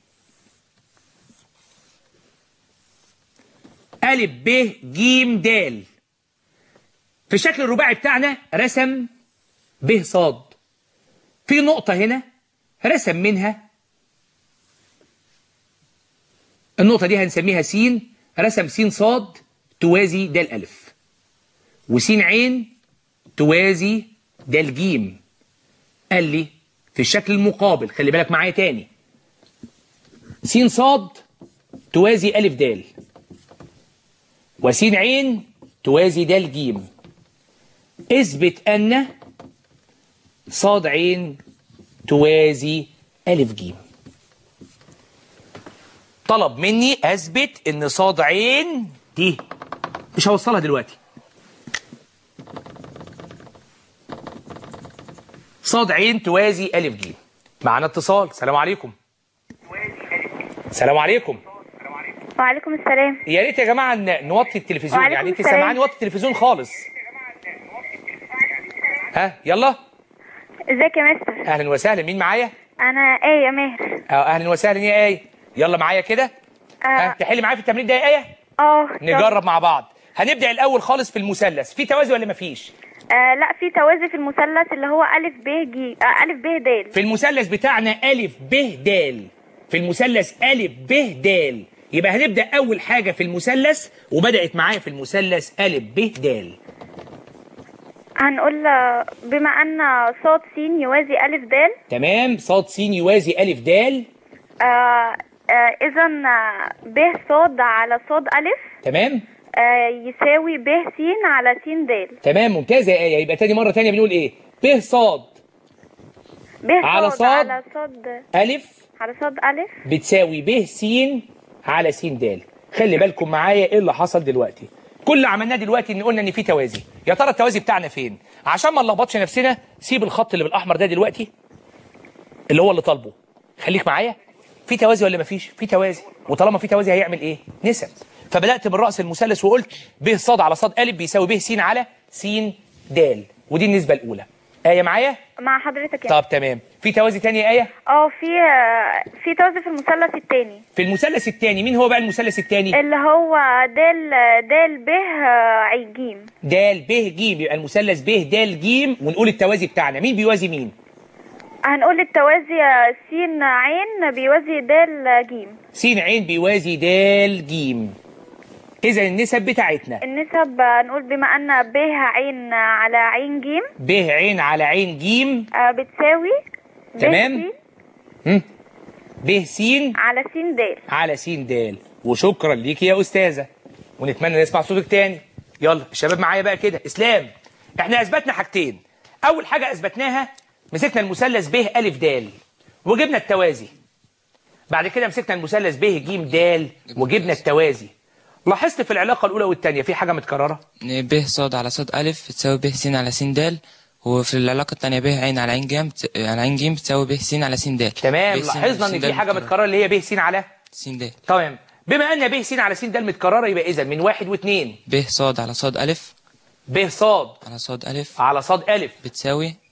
ألف ب ج د في الشكل الرباعي بتاعنا رسم ب صاد في نقطة هنا رسم منها النقطة دي هنسميها س رسم س صاد توازي د الألف وس عين توازي د الجيم قال لي في الشكل المقابل خلي بالك معايا تاني س صاد توازي ألف د وس عين توازي د ج اثبت أن صاد عين توازي ألف ج طلب مني أثبت إن صاد عين دي مش هوصلها دلوقتي صاد عين توازي ألف ج معانا اتصال سلام عليكم سلام عليكم وعليكم السلام يا ريت يا جماعه ن- نوطي التلفزيون وعليكم يعني انت السلام. سامعاني وطي التلفزيون خالص ها يلا ازيك يا مستر اهلا وسهلا مين معايا انا ايه يا ماهر اه اهلا وسهلا يا ايه يلا معايا كده ها اه تحلي معايا في التمرين ده يا ايه اه نجرب مع بعض هنبدا الاول خالص في المثلث في توازي ولا مفيش آه لا في توازي في المثلث اللي هو ألف ب ج آه ألف ب د في المثلث بتاعنا ألف ب د في المثلث ألف ب د يبقى هنبدأ أول حاجة في المثلث وبدأت معايا في المثلث ألف ب د هنقول آه، بما أن صاد س يوازي ألف د تمام صاد س يوازي ألف د آه آه إذا آه، ب صاد على صاد ألف تمام آه يساوي ب س على س د تمام ممتازة يا آية يبقى تاني مرة تانية بنقول إيه ب صاد ب على صاد. على صاد ألف على صاد ألف بتساوي ب س على س د خلي بالكم معايا ايه اللي حصل دلوقتي كل اللي عملناه دلوقتي ان قلنا ان في توازي يا ترى التوازي بتاعنا فين عشان ما نلخبطش نفسنا سيب الخط اللي بالاحمر ده دلوقتي اللي هو اللي طالبه خليك معايا في توازي ولا مفيش في توازي وطالما في توازي هيعمل ايه نسب فبدات من راس المثلث وقلت ب ص على ص ا بيساوي ب س على س د ودي النسبه الاولى ايه معايا مع حضرتك يعني طب تمام في توازي تاني يا ايه اه في آه، في توازي في المثلث التاني في المثلث الثاني مين هو بقى المثلث الثاني اللي هو دال دال ب آه، عي جيم د ب ج يبقى المثلث ب د ج ونقول التوازي بتاعنا مين بيوازي مين هنقول التوازي آه، س عين بيوازي دال جيم س عين بيوازي د ج اذا النسب بتاعتنا النسب آه، نقول بما ان ب عين على عين جيم ب عين على عين ج آه، بتساوي ب تمام. س هم؟ ب س على س د على س د وشكرا ليكي يا استاذه ونتمنى نسمع صوتك تاني يلا الشباب معايا بقى كده اسلام احنا اثبتنا حاجتين اول حاجه اثبتناها مسكنا المثلث ب ا د وجبنا التوازي بعد كده مسكنا المثلث ب ج د وجبنا التوازي لاحظت في العلاقه الاولى والثانيه في حاجه متكرره ب صاد على صاد ألف بتساوي ب س على س د وفي العلاقة التانية ب عين على عين جيم بت... على عين جيم بتساوي ب س على س د تمام ب س على لاحظنا س ان د في حاجه متكرره اللي هي ب س على س د تمام بما ان ب س على س د متكرره يبقى اذا من واحد واثنين ب صاد على صاد ألف ب صاد على صاد ألف على صاد الف بتساوي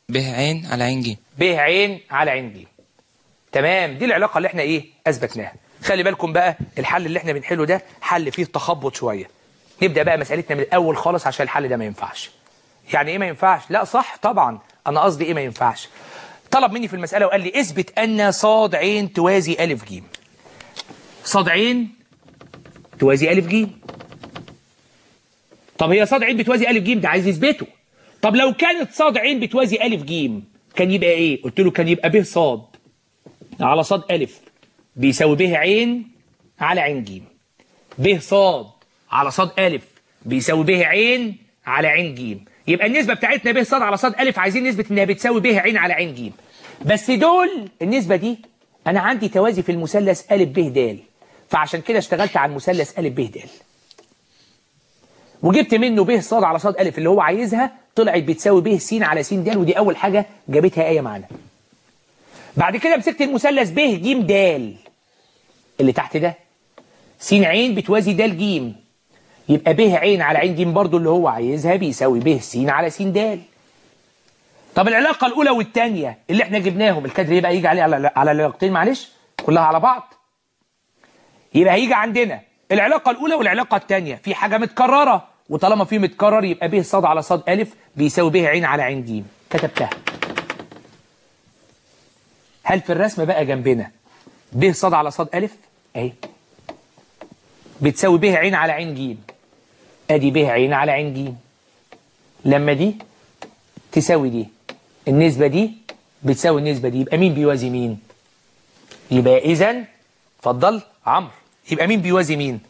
ب عين على عين ج ب عين على عين ج تمام دي العلاقة اللي احنا ايه اثبتناها خلي بالكم بقى الحل اللي احنا بنحله ده حل فيه تخبط شوية نبدأ بقى مسألتنا من الأول خالص عشان الحل ده ما ينفعش يعني ايه ما ينفعش لا صح طبعا انا قصدي ايه ما ينفعش طلب مني في المسألة وقال لي اثبت أن صاد عين توازي ألف ج صاد عين توازي ألف ج طب هي صاد عين بتوازي ألف ج ده عايز يثبته طب لو كانت صاد عين بتوازي ألف ج كان يبقى ايه قلت له كان يبقى ب صاد على صاد ألف بيساوي ب عين على عين ج ب صاد على صاد ألف بيساوي ب عين على عين ج يبقى النسبة بتاعتنا ب صاد على صاد ألف عايزين نثبت إنها بتساوي ب عين على عين ج بس دول النسبة دي أنا عندي توازي في المثلث أ ب د فعشان كده اشتغلت على المثلث أ ب د وجبت منه ب صاد على صاد ألف اللي هو عايزها طلعت بتساوي ب س على س د ودي أول حاجة جابتها آية معانا بعد كده مسكت المثلث ب ج د اللي تحت ده س عين بتوازي د ج يبقى ب عين على عين ج برضو اللي هو عايزها بيساوي ب س على س د طب العلاقة الأولى والثانية اللي احنا جبناهم الكادر يبقى يجي عليه على على العلاقتين معلش كلها على بعض يبقى هيجي عندنا العلاقة الأولى والعلاقة الثانية في حاجة متكررة وطالما في متكرر يبقى ب صاد على صاد ألف بيساوي ب عين على عين ج كتبتها هل في الرسم بقى جنبنا ب صاد على صاد ألف أهي بتساوي ب عين على عين ج أدي ب عين على عين ج لما دي تساوي دي النسبة دي بتساوي النسبة دي يبقى مين بيوازي مين يبقى إذا اتفضل عمرو يبقى مين بيوازي مين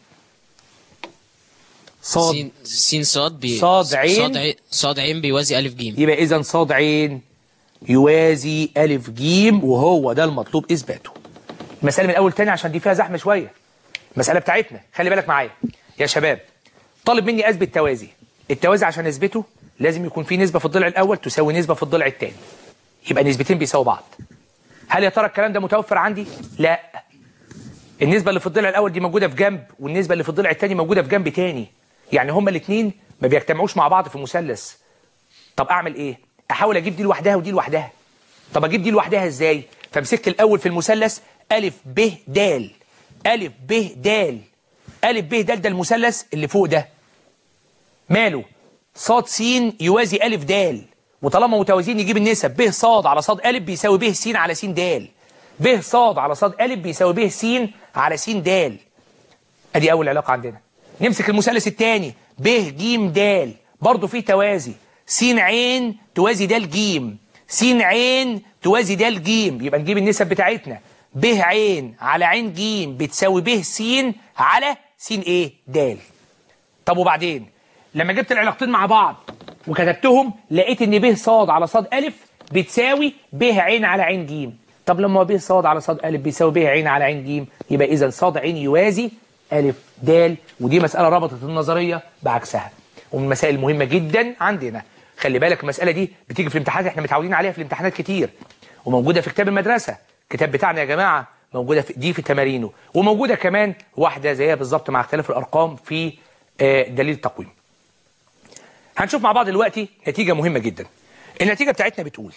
صاد سين سين صاد بي صاد عين. صاد عين صاد عين بيوازي ألف جيم يبقى إذا صاد عين يوازي ألف جيم وهو ده المطلوب إثباته المسألة من الأول تاني عشان دي فيها زحمة شوية المسألة بتاعتنا خلي بالك معايا يا شباب طالب مني أثبت توازي التوازي عشان أثبته لازم يكون في نسبة في الضلع الأول تساوي نسبة في الضلع الثاني يبقى نسبتين بيساووا بعض هل يا ترى الكلام ده متوفر عندي؟ لا النسبة اللي في الضلع الأول دي موجودة في جنب والنسبة اللي في الضلع الثاني موجودة في جنب تاني يعني هما الاثنين ما بيجتمعوش مع بعض في مثلث طب أعمل إيه؟ أحاول أجيب دي لوحدها ودي لوحدها طب أجيب دي لوحدها إزاي؟ فمسكت الأول في المثلث ألف ب د ألف ب د ألف ب د ده المثلث اللي فوق ده ماله؟ صاد س يوازي ألف د وطالما متوازيين نجيب النسب ب صاد على صاد ألف بيساوي ب س على س د ب صاد على صاد ألف بيساوي ب س على س د ادي اول علاقة عندنا نمسك المثلث الثاني ب ج د برضه فيه توازي س عين توازي د ج س عين توازي د ج يبقى نجيب النسب بتاعتنا ب عين على عين ج بتساوي ب س على س ايه د طب وبعدين لما جبت العلاقتين مع بعض وكتبتهم لقيت ان ب صاد على صاد ألف بتساوي ب عين على عين ج طب لما ب صاد على صاد ألف بيساوي ب عين على عين ج يبقى إذا صاد عين يوازي ألف د ودي مسألة ربطت النظرية بعكسها ومن المسائل المهمة جدا عندنا خلي بالك المسألة دي بتيجي في الامتحانات احنا متعودين عليها في الامتحانات كتير وموجودة في كتاب المدرسة الكتاب بتاعنا يا جماعة موجودة في دي في تمارينه وموجودة كمان واحدة زيها بالظبط مع اختلاف الأرقام في آه، دليل التقويم هنشوف مع بعض دلوقتي نتيجة مهمة جدا النتيجة بتاعتنا بتقول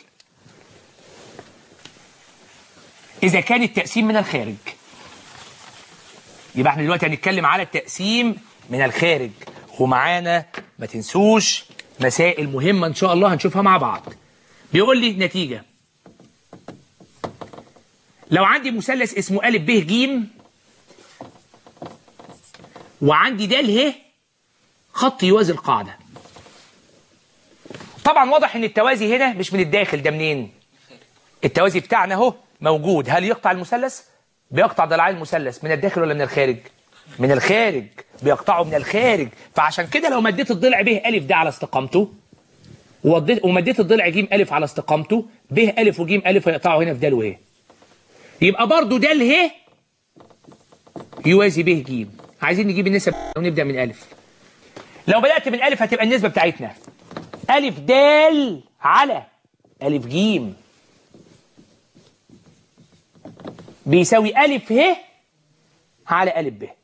إذا كان التقسيم من الخارج يبقى احنا دلوقتي هنتكلم على التقسيم من الخارج ومعانا ما تنسوش مسائل مهمة إن شاء الله هنشوفها مع بعض بيقول لي نتيجة لو عندي مثلث اسمه أ ب ج وعندي د ه خط يوازي القاعدة طبعا واضح ان التوازي هنا مش من الداخل ده منين التوازي بتاعنا اهو موجود هل يقطع المثلث بيقطع ضلعي المثلث من الداخل ولا من الخارج من الخارج بيقطعه من الخارج فعشان كده لو مديت الضلع ب ألف ده على استقامته ووديت- ومديت الضلع ج ألف على استقامته ب ألف وج ألف هيقطعوا هنا في د وه يبقى برضو د ه يوازي ب ج عايزين نجيب النسب ونبدأ من ألف لو بدأت من ألف هتبقى النسبة بتاعتنا ألف د على ألف ج بيساوي ألف ه على ألف ب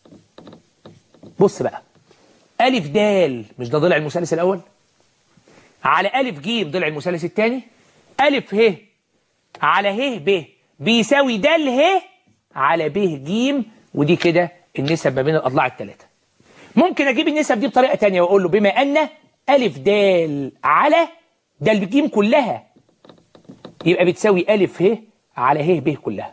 بص بقى ألف د مش ده ضلع المثلث الأول على ألف ج ضلع المثلث الثاني ألف ه على ه ب بيساوي د ه على ب ج ودي كده النسب ما بين الأضلاع الثلاثة ممكن أجيب النسب دي بطريقة تانية وأقول له بما أن ألف د على د ج كلها يبقى بتساوي ألف ه على ه ب كلها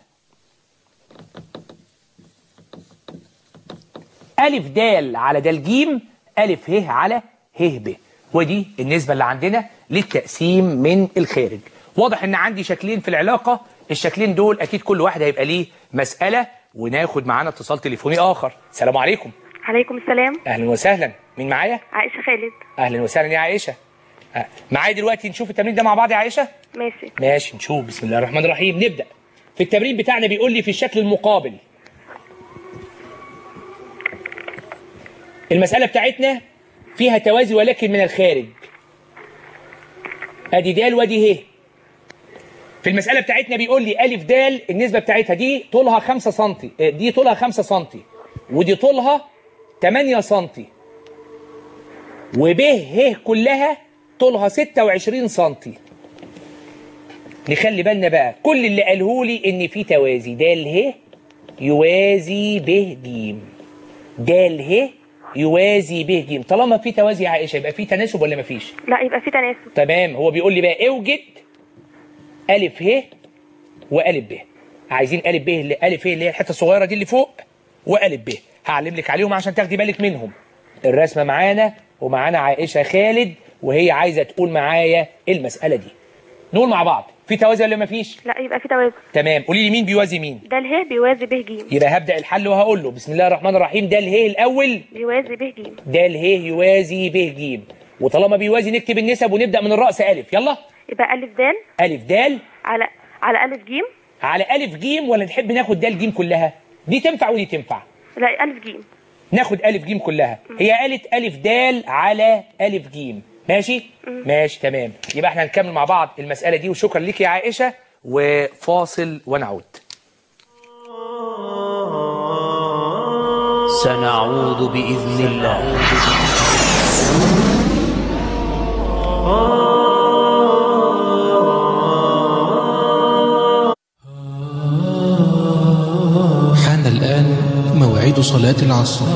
ألف د على د ج ألف ه على ه ب ودي النسبة اللي عندنا للتقسيم من الخارج واضح ان عندي شكلين في العلاقة الشكلين دول اكيد كل واحد هيبقى ليه مسألة وناخد معانا اتصال تليفوني اخر السلام عليكم عليكم السلام اهلا وسهلا مين معايا عائشة خالد اهلا وسهلا يا عائشة آه، معايا دلوقتي نشوف التمرين ده مع بعض يا عائشة ماشي ماشي نشوف بسم الله الرحمن الرحيم نبدأ في التمرين بتاعنا بيقول لي في الشكل المقابل المسألة بتاعتنا فيها توازي ولكن من الخارج ادي د وادي ه في المسألة بتاعتنا بيقول لي ألف د النسبة بتاعتها دي طولها 5 سم دي طولها 5 سم ودي طولها 8 سم وب ه كلها طولها 26 سم نخلي بالنا بقى كل اللي قاله لي ان في توازي د ه يوازي ب ج د ه يوازي ب ج طالما في توازي يا عائشه يبقى في تناسب ولا مفيش لا يبقى في تناسب تمام هو بيقول لي بقى اوجد الف ه والف ب عايزين الف ب اللي الف ه اللي هي الحته الصغيره دي اللي فوق والف ب هعلم لك عليهم عشان تاخدي بالك منهم الرسمه معانا ومعانا عائشه خالد وهي عايزه تقول معايا المساله دي نقول مع بعض في توازي ولا مفيش لا يبقى في توازن تمام قولي لي مين بيوازي مين ده اله بيوازي به ج يبقى هبدا الحل وهقول له بسم الله الرحمن الرحيم ده اله الاول بيوازي به ج ده اله يوازي ب ج وطالما بيوازي نكتب النسب ونبدا من الراس الف يلا يبقى ألف د الف د على على ألف ج على الف ج ولا نحب ناخد د ج كلها دي تنفع ودي تنفع لا ألف ج ناخد الف ج كلها هي قالت الف د على الف ج ماشي ماشي تمام يبقى احنا هنكمل مع بعض المساله دي وشكرا ليك يا عائشه وفاصل ونعود سنعود بإذن الله حان الآن موعد صلاة العصر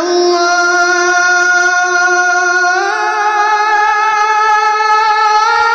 الله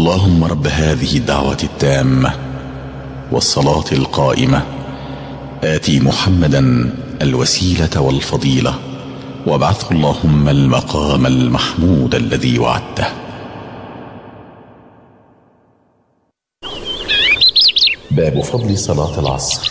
اللهم رب هذه الدعوة التامة والصلاة القائمة آتي محمدا الوسيلة والفضيلة وابعثه اللهم المقام المحمود الذي وعدته باب فضل صلاة العصر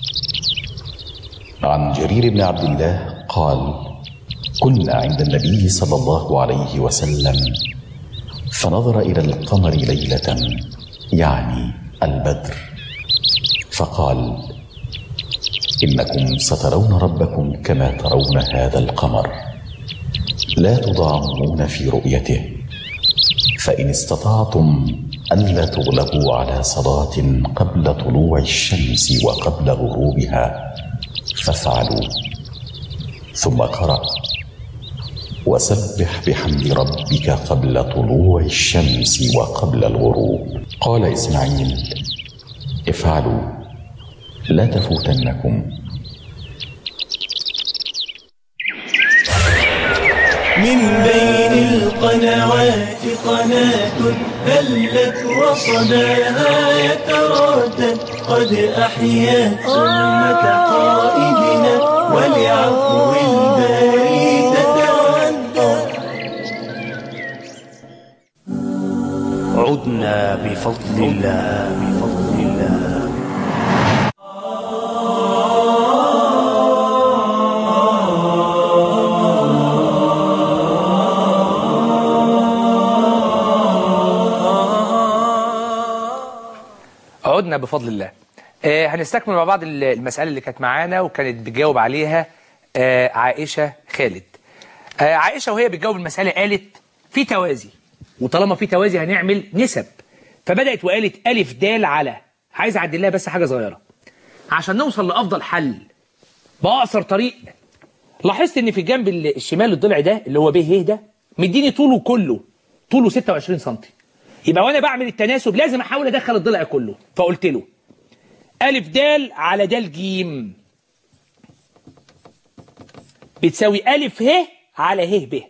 عن جرير بن عبد الله قال كنا عند النبي صلى الله عليه وسلم فنظر إلى القمر ليلة يعني البدر فقال إنكم سترون ربكم كما ترون هذا القمر لا تضامون في رؤيته فإن استطعتم ألا تغلبوا على صلاة قبل طلوع الشمس وقبل غروبها فافعلوا ثم قرأ وسبح بحمد ربك قبل طلوع الشمس وقبل الغروب قال إسماعيل افعلوا لا تفوتنكم من بين القنوات قناة هلت وصداها يتردد قد أحيت سنة قائدنا ولعفو الباري تتودد عدنا بفضل الله بفضل الله عدنا بفضل الله آه هنستكمل مع بعض ال- المسألة اللي كانت معانا وكانت بتجاوب عليها آه عائشة خالد آه عائشة وهي بتجاوب المسألة قالت في توازي وطالما في توازي هنعمل نسب فبدأت وقالت ألف دال على عايز أعدل لها بس حاجة صغيرة عشان نوصل لأفضل حل بأقصر طريق لاحظت ان في الجنب ال- الشمال الضلع ده اللي هو ب ه ده مديني طوله كله طوله 26 سم يبقى وانا بعمل التناسب لازم احاول ادخل الضلع كله فقلت له الف دال على دال جيم بتساوي الف ه على ه ب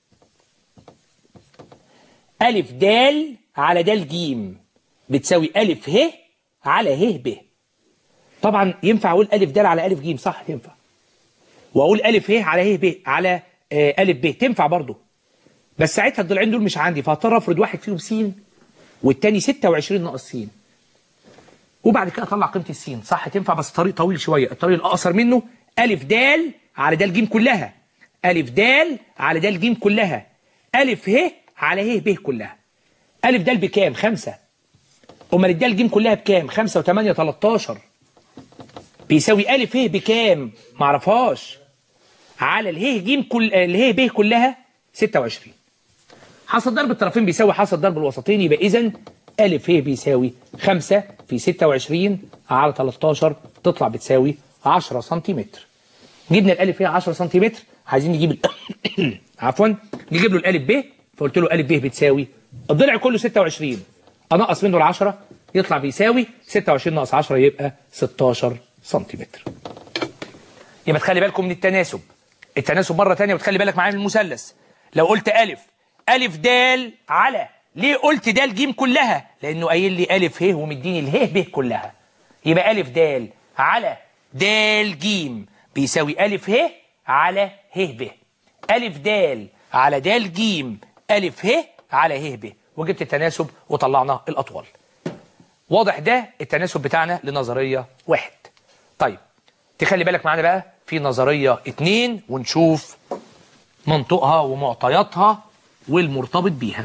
الف دال على دال جيم بتساوي الف ه على ه ب طبعا ينفع اقول الف دال على الف جيم صح ينفع واقول الف ه على ه ب على آه، الف ب تنفع برضه بس ساعتها الضلعين دول مش عندي فهضطر افرض واحد فيهم س والتاني 26 ناقص س وبعد كده اطلع قيمه السين صح تنفع بس طريق طويل شويه الطريق الاقصر منه الف دال على دال جيم كلها الف دال على دال جيم كلها الف ه على ه ب كلها الف دال بكام خمسة امال الدال جيم كلها بكام خمسة وثمانية 13 بيساوي الف ه بكام معرفهاش على اله ج كل اله ب كلها 26 حاصل ضرب الطرفين بيساوي حاصل ضرب الوسطين يبقى اذا الف ه بيساوي 5 في 26 على 13 تطلع بتساوي 10 سنتيمتر جبنا الالف ه 10 سنتيمتر عايزين نجيب ال... عفوا نجيب له الالف ب فقلت له الف ب بتساوي الضلع كله 26 انقص منه ال 10 يطلع بيساوي 26 ناقص 10 يبقى 16 سنتيمتر يبقى تخلي بالكم من التناسب التناسب مرة تانية وتخلي بالك معايا من المثلث لو قلت ألف ألف دال على ليه قلت دال جيم كلها لأنه قايل لي ألف ه ومديني اله ب كلها يبقى ألف دال على دال جيم بيساوي ألف ه على ه ب ألف دال على دال جيم ألف ه على ه ب وجبت التناسب وطلعنا الأطول واضح ده التناسب بتاعنا لنظرية واحد طيب تخلي بالك معانا بقى في نظرية اتنين ونشوف منطقها ومعطياتها والمرتبط بيها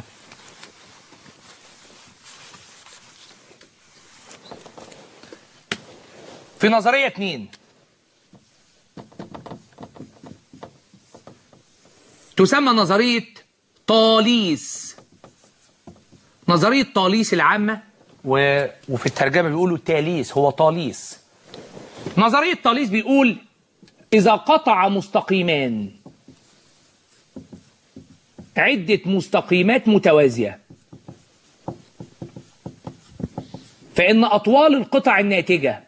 في نظرية اتنين تسمى نظرية طاليس نظرية طاليس العامة و... وفي الترجمة بيقولوا تاليس هو طاليس نظرية طاليس بيقول إذا قطع مستقيمان عدة مستقيمات متوازية فإن أطوال القطع الناتجة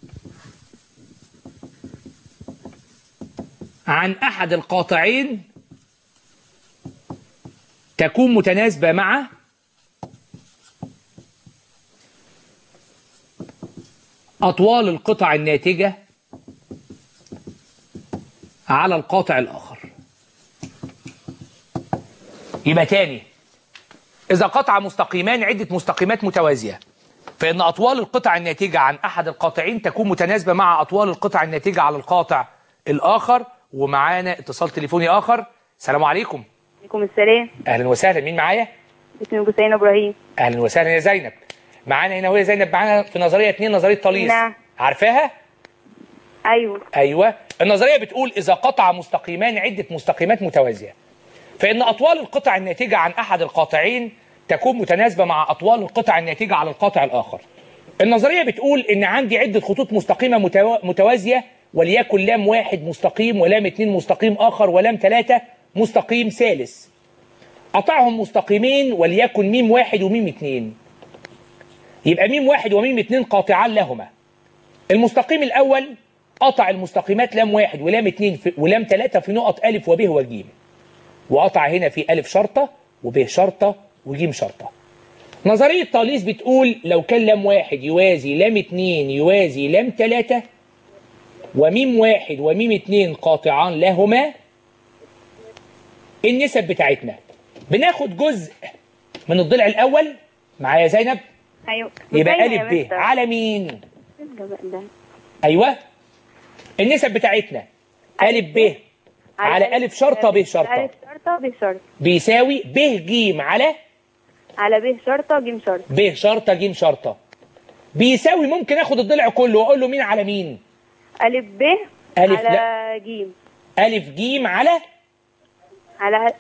عن أحد القاطعين تكون متناسبة مع أطوال القطع الناتجة على القاطع الآخر يبقى تاني إذا قطع مستقيمان عدة مستقيمات متوازية فإن أطوال القطع الناتجة عن أحد القاطعين تكون متناسبة مع أطوال القطع الناتجة على القاطع الآخر ومعانا اتصال تليفوني آخر السلام عليكم عليكم السلام أهلا وسهلا مين معايا؟ اسمي حسين ابراهيم أهلا وسهلا يا زينب معانا هنا وهي زينب معانا في نظرية اتنين نظرية طليس نعم. عارفاها؟ ايوه أيوة النظرية بتقول إذا قطع مستقيمان عدة مستقيمات متوازية فإن أطوال القطع الناتجة عن أحد القاطعين تكون متناسبة مع أطوال القطع الناتجة على القاطع الآخر النظرية بتقول إن عندي عدة خطوط مستقيمة متوا- متوازية وليكن لام واحد مستقيم ولام اتنين مستقيم آخر ولام ثلاثة مستقيم ثالث قطعهم مستقيمين وليكن ميم واحد وميم اتنين يبقى ميم واحد وميم اتنين قاطعان لهما المستقيم الأول قطع المستقيمات لام واحد ولام اتنين في ولام ثلاثة في نقط ألف وب وج وقطع هنا في ألف شرطة وب شرطة وجيم شرطة نظرية طاليس بتقول لو كان لام واحد يوازي لام اتنين يوازي لام تلاتة وميم واحد وميم اتنين قاطعان لهما النسب بتاعتنا بناخد جزء من الضلع الأول معايا زينب ايوه يبقى باينة يا ألف ب مستر. على مين الجمال ده. أيوه النسب بتاعتنا ألف ب على ألف شرطة ب شرطة ألف شرطة ب شرطة بيساوي ب ج على على ب شرطة ج شرطة ب شرطة ج شرطة بيساوي ممكن اخد الضلع كله واقول له مين على مين ألف ب ألف على ج ألف ج على على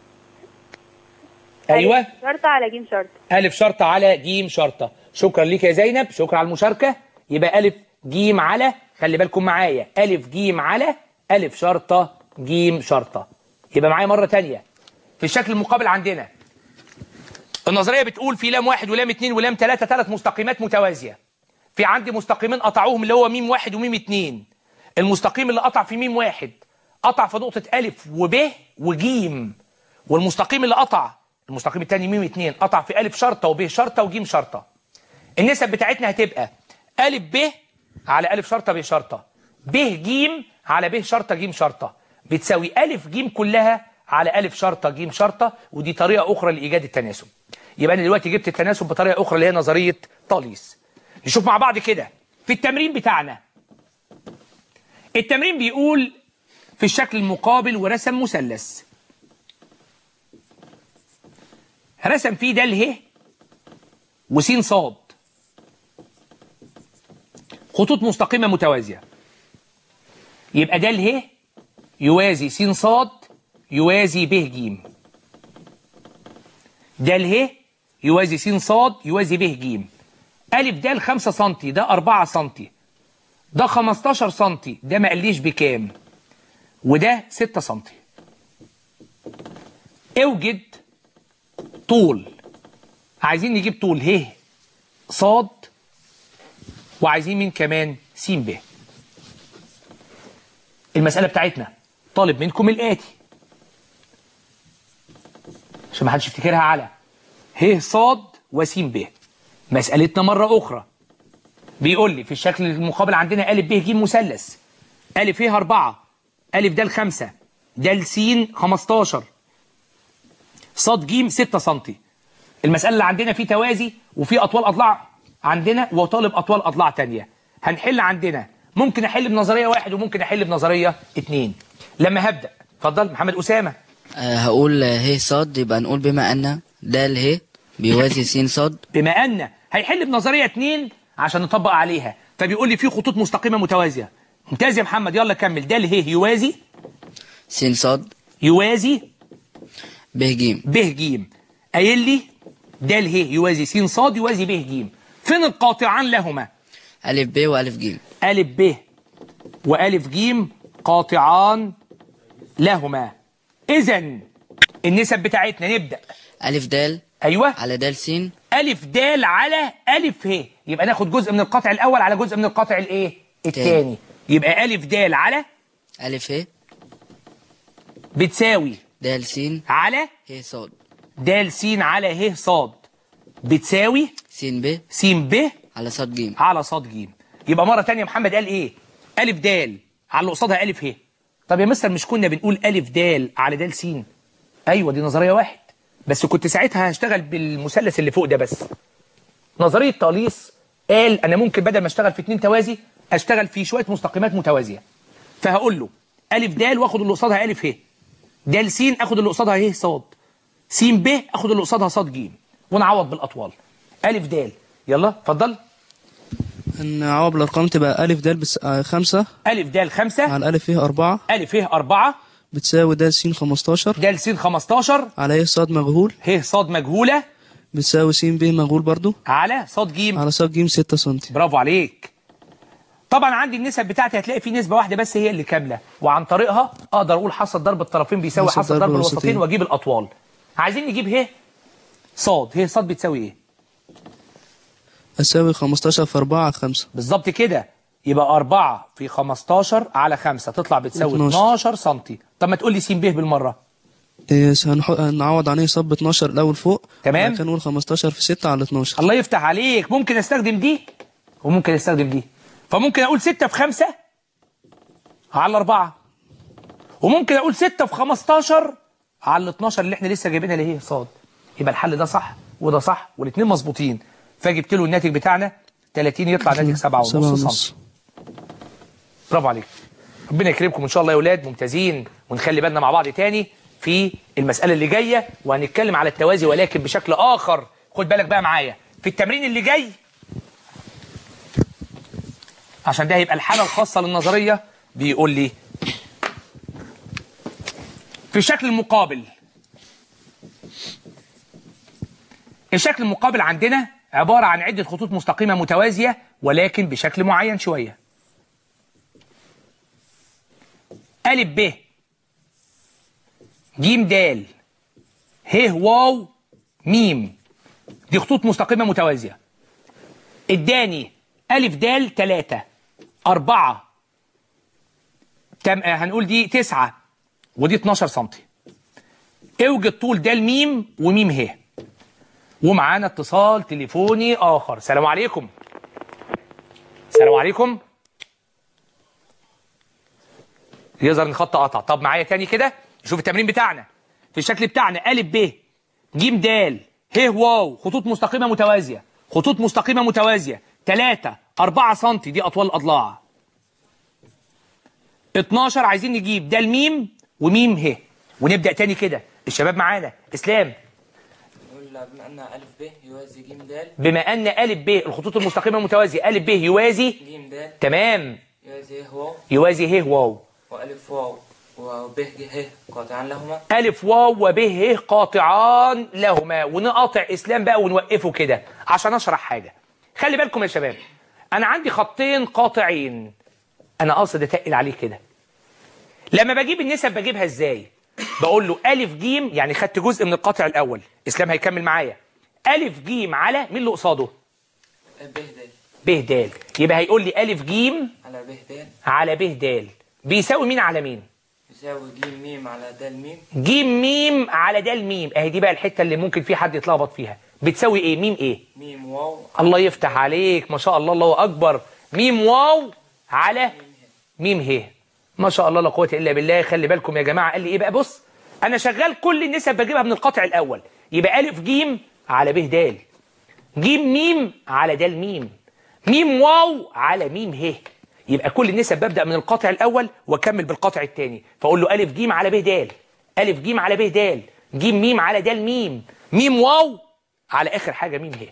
أيوه ألف شرطة على ج شرطة ألف شرطة على ج شرطة شكرا ليك يا زينب شكرا على المشاركة يبقى ألف ج على خلي بالكم معايا ألف ج على ألف شرطة ج شرطة يبقى معايا مرة تانية في الشكل المقابل عندنا النظرية بتقول في لام واحد ولام اتنين ولام تلاتة تلات مستقيمات متوازية في عندي مستقيمين قطعوهم اللي هو ميم واحد وميم اتنين المستقيم اللي قطع في ميم واحد قطع في نقطة ألف وب وجيم والمستقيم اللي قطع المستقيم الثاني ميم اتنين قطع في ألف شرطة وب شرطة وجيم شرطة النسب بتاعتنا هتبقى ألف ب على ألف شرطة ب شرطة ب جيم على ب شرطة جيم شرطة بتساوي ألف جيم كلها على ألف شرطة جيم شرطة ودي طريقة أخرى لإيجاد التناسب يبقى أنا دلوقتي جبت التناسب بطريقة أخرى اللي هي نظرية طاليس نشوف مع بعض كده في التمرين بتاعنا التمرين بيقول في الشكل المقابل ورسم مثلث رسم فيه ده ه وس صاد خطوط مستقيمة متوازية يبقى ده ه يوازي س صاد يوازي ب ج ده ه يوازي س صاد يوازي ب ج ألف ده 5 سم ده 4 سم ده 15 سم ده ما قاليش بكام وده 6 سم اوجد طول عايزين نجيب طول ه صاد وعايزين مين كمان س ب المسألة بتاعتنا طالب منكم الآتي عشان ما حدش يفتكرها على ه صاد وس ب مسألتنا مرة أخرى بيقول لي في الشكل المقابل عندنا ألف ب ج مثلث ألف ه 4 ألف د 5 د س 15 صاد ج 6 سم المسألة اللي عندنا في توازي وفي أطوال أضلاع عندنا وطالب أطوال أضلاع تانية هنحل عندنا ممكن أحل بنظرية واحد وممكن أحل بنظرية اتنين لما هبدأ اتفضل محمد أسامة آه، هقول ه صاد يبقى نقول بما أن د ه بيوازي س صاد بما أن هيحل بنظرية اتنين عشان نطبق عليها فبيقول لي في خطوط مستقيمة متوازية ممتاز يا محمد يلا كمل ده ه يوازي س صاد يوازي ب ج ب ج قايل لي د ه يوازي س صاد يوازي ب ج فين القاطعان لهما ألف ب وألف ج ألف ب وألف ج قاطعان لهما إذا النسب بتاعتنا نبدأ ألف د أيوه على د س ألف د على ألف ه يبقى ناخد جزء من القطع الأول على جزء من القطع الإيه؟ الثاني يبقى ألف د على ألف ه بتساوي د س على ه صاد د س على ه صاد بتساوي س ب س ب على صاد ج على صاد ج يبقى مره تانية محمد قال ايه الف دال على اللي قصادها الف ه طب يا مستر مش كنا بنقول الف دال على دال س ايوه دي نظريه واحد بس كنت ساعتها هشتغل بالمثلث اللي فوق ده بس نظريه تاليس قال انا ممكن بدل ما اشتغل في اتنين توازي اشتغل في شويه مستقيمات متوازيه فهقول له الف دال واخد اللي قصادها الف ه دال س اخد اللي قصادها ه صاد س ب اخد اللي قصادها صاد ج ونعوض بالاطوال الف دال يلا اتفضل نعوض الأرقام تبقى ألف د بس آه، خمسة الف دال خمسة على ألف ه أربعة الف ه أربعة بتساوي د س خمستاشر دال س 15 على ه صاد مجهول ه صاد مجهولة بتساوي س ب مجهول برضو على صاد ج على صاد ج ستة سنتي برافو عليك طبعا عندي النسب بتاعتي هتلاقي في نسبة واحدة بس هي اللي كاملة وعن طريقها اقدر اقول حصل ضرب الطرفين بيساوي حصل حصل ضرب ضرب الوسطين. الوسطين واجيب الاطوال عايزين نجيب ه صاد ه صاد بتساوي ايه أساوي خمستاشر في أربعة على خمسة بالظبط كده يبقى 4 في 15 على 5 تطلع بتساوي 12. 12 سم طب ما تقول لي س ب بالمره إيه، هنح- هنعوض عن ه صاد ب 12 الأول فوق تمام. بعد كده نقول 15 في 6 على 12 الله يفتح عليك ممكن استخدم دي وممكن استخدم دي فممكن اقول 6 في 5 على 4 وممكن اقول 6 في 15 على 12 اللي احنا لسه جايبينها اللي هي صاد يبقى الحل ده صح وده صح والاثنين مظبوطين فجبت له الناتج بتاعنا 30 يطلع ناتج 7 سبعة ونص ونص. سم برافو عليك ربنا يكرمكم ان شاء الله يا اولاد ممتازين ونخلي بالنا مع بعض تاني في المساله اللي جايه وهنتكلم على التوازي ولكن بشكل اخر خد بالك بقى معايا في التمرين اللي جاي عشان ده هيبقى الحاله الخاصه للنظريه بيقول لي في الشكل المقابل الشكل المقابل عندنا عبارة عن عدة خطوط مستقيمة متوازية ولكن بشكل معين شوية ألف ب جيم دال ه واو ميم دي خطوط مستقيمة متوازية اداني ألف دال تلاتة أربعة تم... آه، هنقول دي تسعة ودي 12 سنتي اوجد طول دال ميم وميم ه ومعانا اتصال تليفوني آخر السلام عليكم السلام عليكم يظهر ان الخط قطع طب معايا تاني كده شوف التمرين بتاعنا في الشكل بتاعنا ألف ب ج د ه واو خطوط مستقيمة متوازية خطوط مستقيمة متوازية 3 4 سم دي أطوال الأضلاع 12 عايزين نجيب ده الميم وميم ه ونبدأ تاني كده الشباب معانا إسلام نقول بما أن ألف ب يوازي ج د بما أن ألف ب الخطوط المستقيمة المتوازية ألف ب يوازي ج د تمام يوازي ه واو يوازي ه واو وألف واو وب ج ه قاطعان لهما ألف واو وب ه قاطعان لهما ونقاطع إسلام بقى ونوقفه كده عشان أشرح حاجة خلي بالكم يا شباب أنا عندي خطين قاطعين أنا قاصد أتقل عليه كده لما بجيب النسب بجيبها إزاي بقول له ألف جيم يعني خدت جزء من القاطع الأول إسلام هيكمل معايا ألف جيم على مين اللي قصاده ب د ب د يبقى هيقول لي ألف جيم على ب د على ب د بيساوي مين على مين يساوي ج م على د م جيم ميم على دال ميم اهي دي بقى الحته اللي ممكن في حد يتلخبط فيها بتساوي ايه ميم ايه م واو الله يفتح عليك ما شاء الله الله اكبر ميم واو على ميم ه ما شاء الله لا قوه الا بالله خلي بالكم يا جماعه قال لي ايه بقى بص انا شغال كل النسب بجيبها من القطع الاول يبقى الف جيم على ب د جيم ميم على د ميم ميم واو على ميم ه يبقى كل النسب ببدا من القطع الاول واكمل بالقطع الثاني فاقول له الف جيم على ب د الف جيم على ب د جيم ميم على د ميم ميم واو على اخر حاجه ميم ه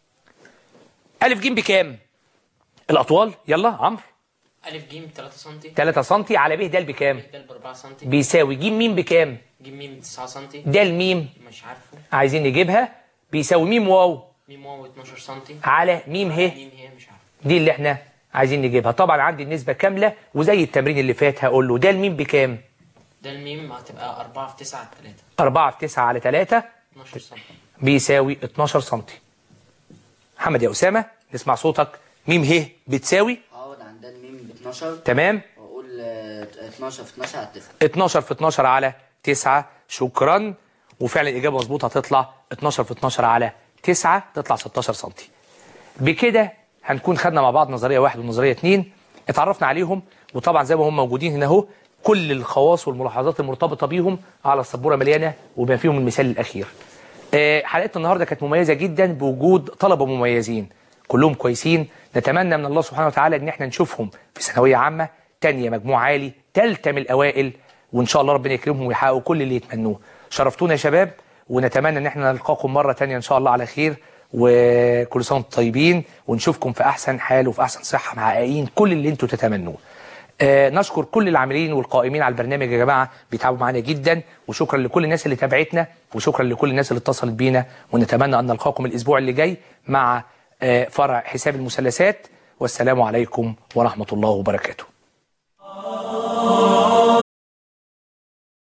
الف جيم بكام الاطوال يلا عمرو ألف ج 3 سم 3 سم على ب د بكام د ب 4 سم بيساوي ج ميم بكام ج م 9 سم د ميم مش عارفه عايزين نجيبها بيساوي ميم واو م واو 12 سم على ميم ه م هي مش عارفه دي اللي احنا عايزين نجيبها طبعا عندي النسبة كاملة وزي التمرين اللي فات هقول له ده الميم بكام ده الميم هتبقى 4 في 9 على 3 4 في 9 على 3 12 سم بيساوي 12 سم محمد يا أسامة نسمع صوتك ميم ه بتساوي اعوض عن ده الميم ب 12 تمام واقول آه، 12 في 12 على 9 12 في 12 على 9 شكرا وفعلا الإجابة مظبوطة هتطلع 12 في 12 على 9 تطلع 16 سم بكده هنكون خدنا مع بعض نظريه واحد ونظريه اثنين اتعرفنا عليهم وطبعا زي ما هم موجودين هنا اهو كل الخواص والملاحظات المرتبطه بيهم على السبوره مليانه وبما فيهم المثال الاخير آه، حلقتنا النهارده كانت مميزه جدا بوجود طلبه مميزين كلهم كويسين نتمنى من الله سبحانه وتعالى ان احنا نشوفهم في ثانويه عامه تانية مجموع عالي تالتة من الاوائل وان شاء الله ربنا يكرمهم ويحققوا كل اللي يتمنوه شرفتونا يا شباب ونتمنى ان احنا نلقاكم مره تانية ان شاء الله على خير وكل سنه وانتم طيبين ونشوفكم في احسن حال وفي احسن صحه محققين كل اللي انتم تتمنوه آه نشكر كل العاملين والقائمين على البرنامج يا جماعه بيتعبوا معانا جدا وشكرا لكل الناس اللي تابعتنا وشكرا لكل الناس اللي اتصلت بينا ونتمنى ان نلقاكم الاسبوع اللي جاي مع آه فرع حساب المثلثات والسلام عليكم ورحمه الله وبركاته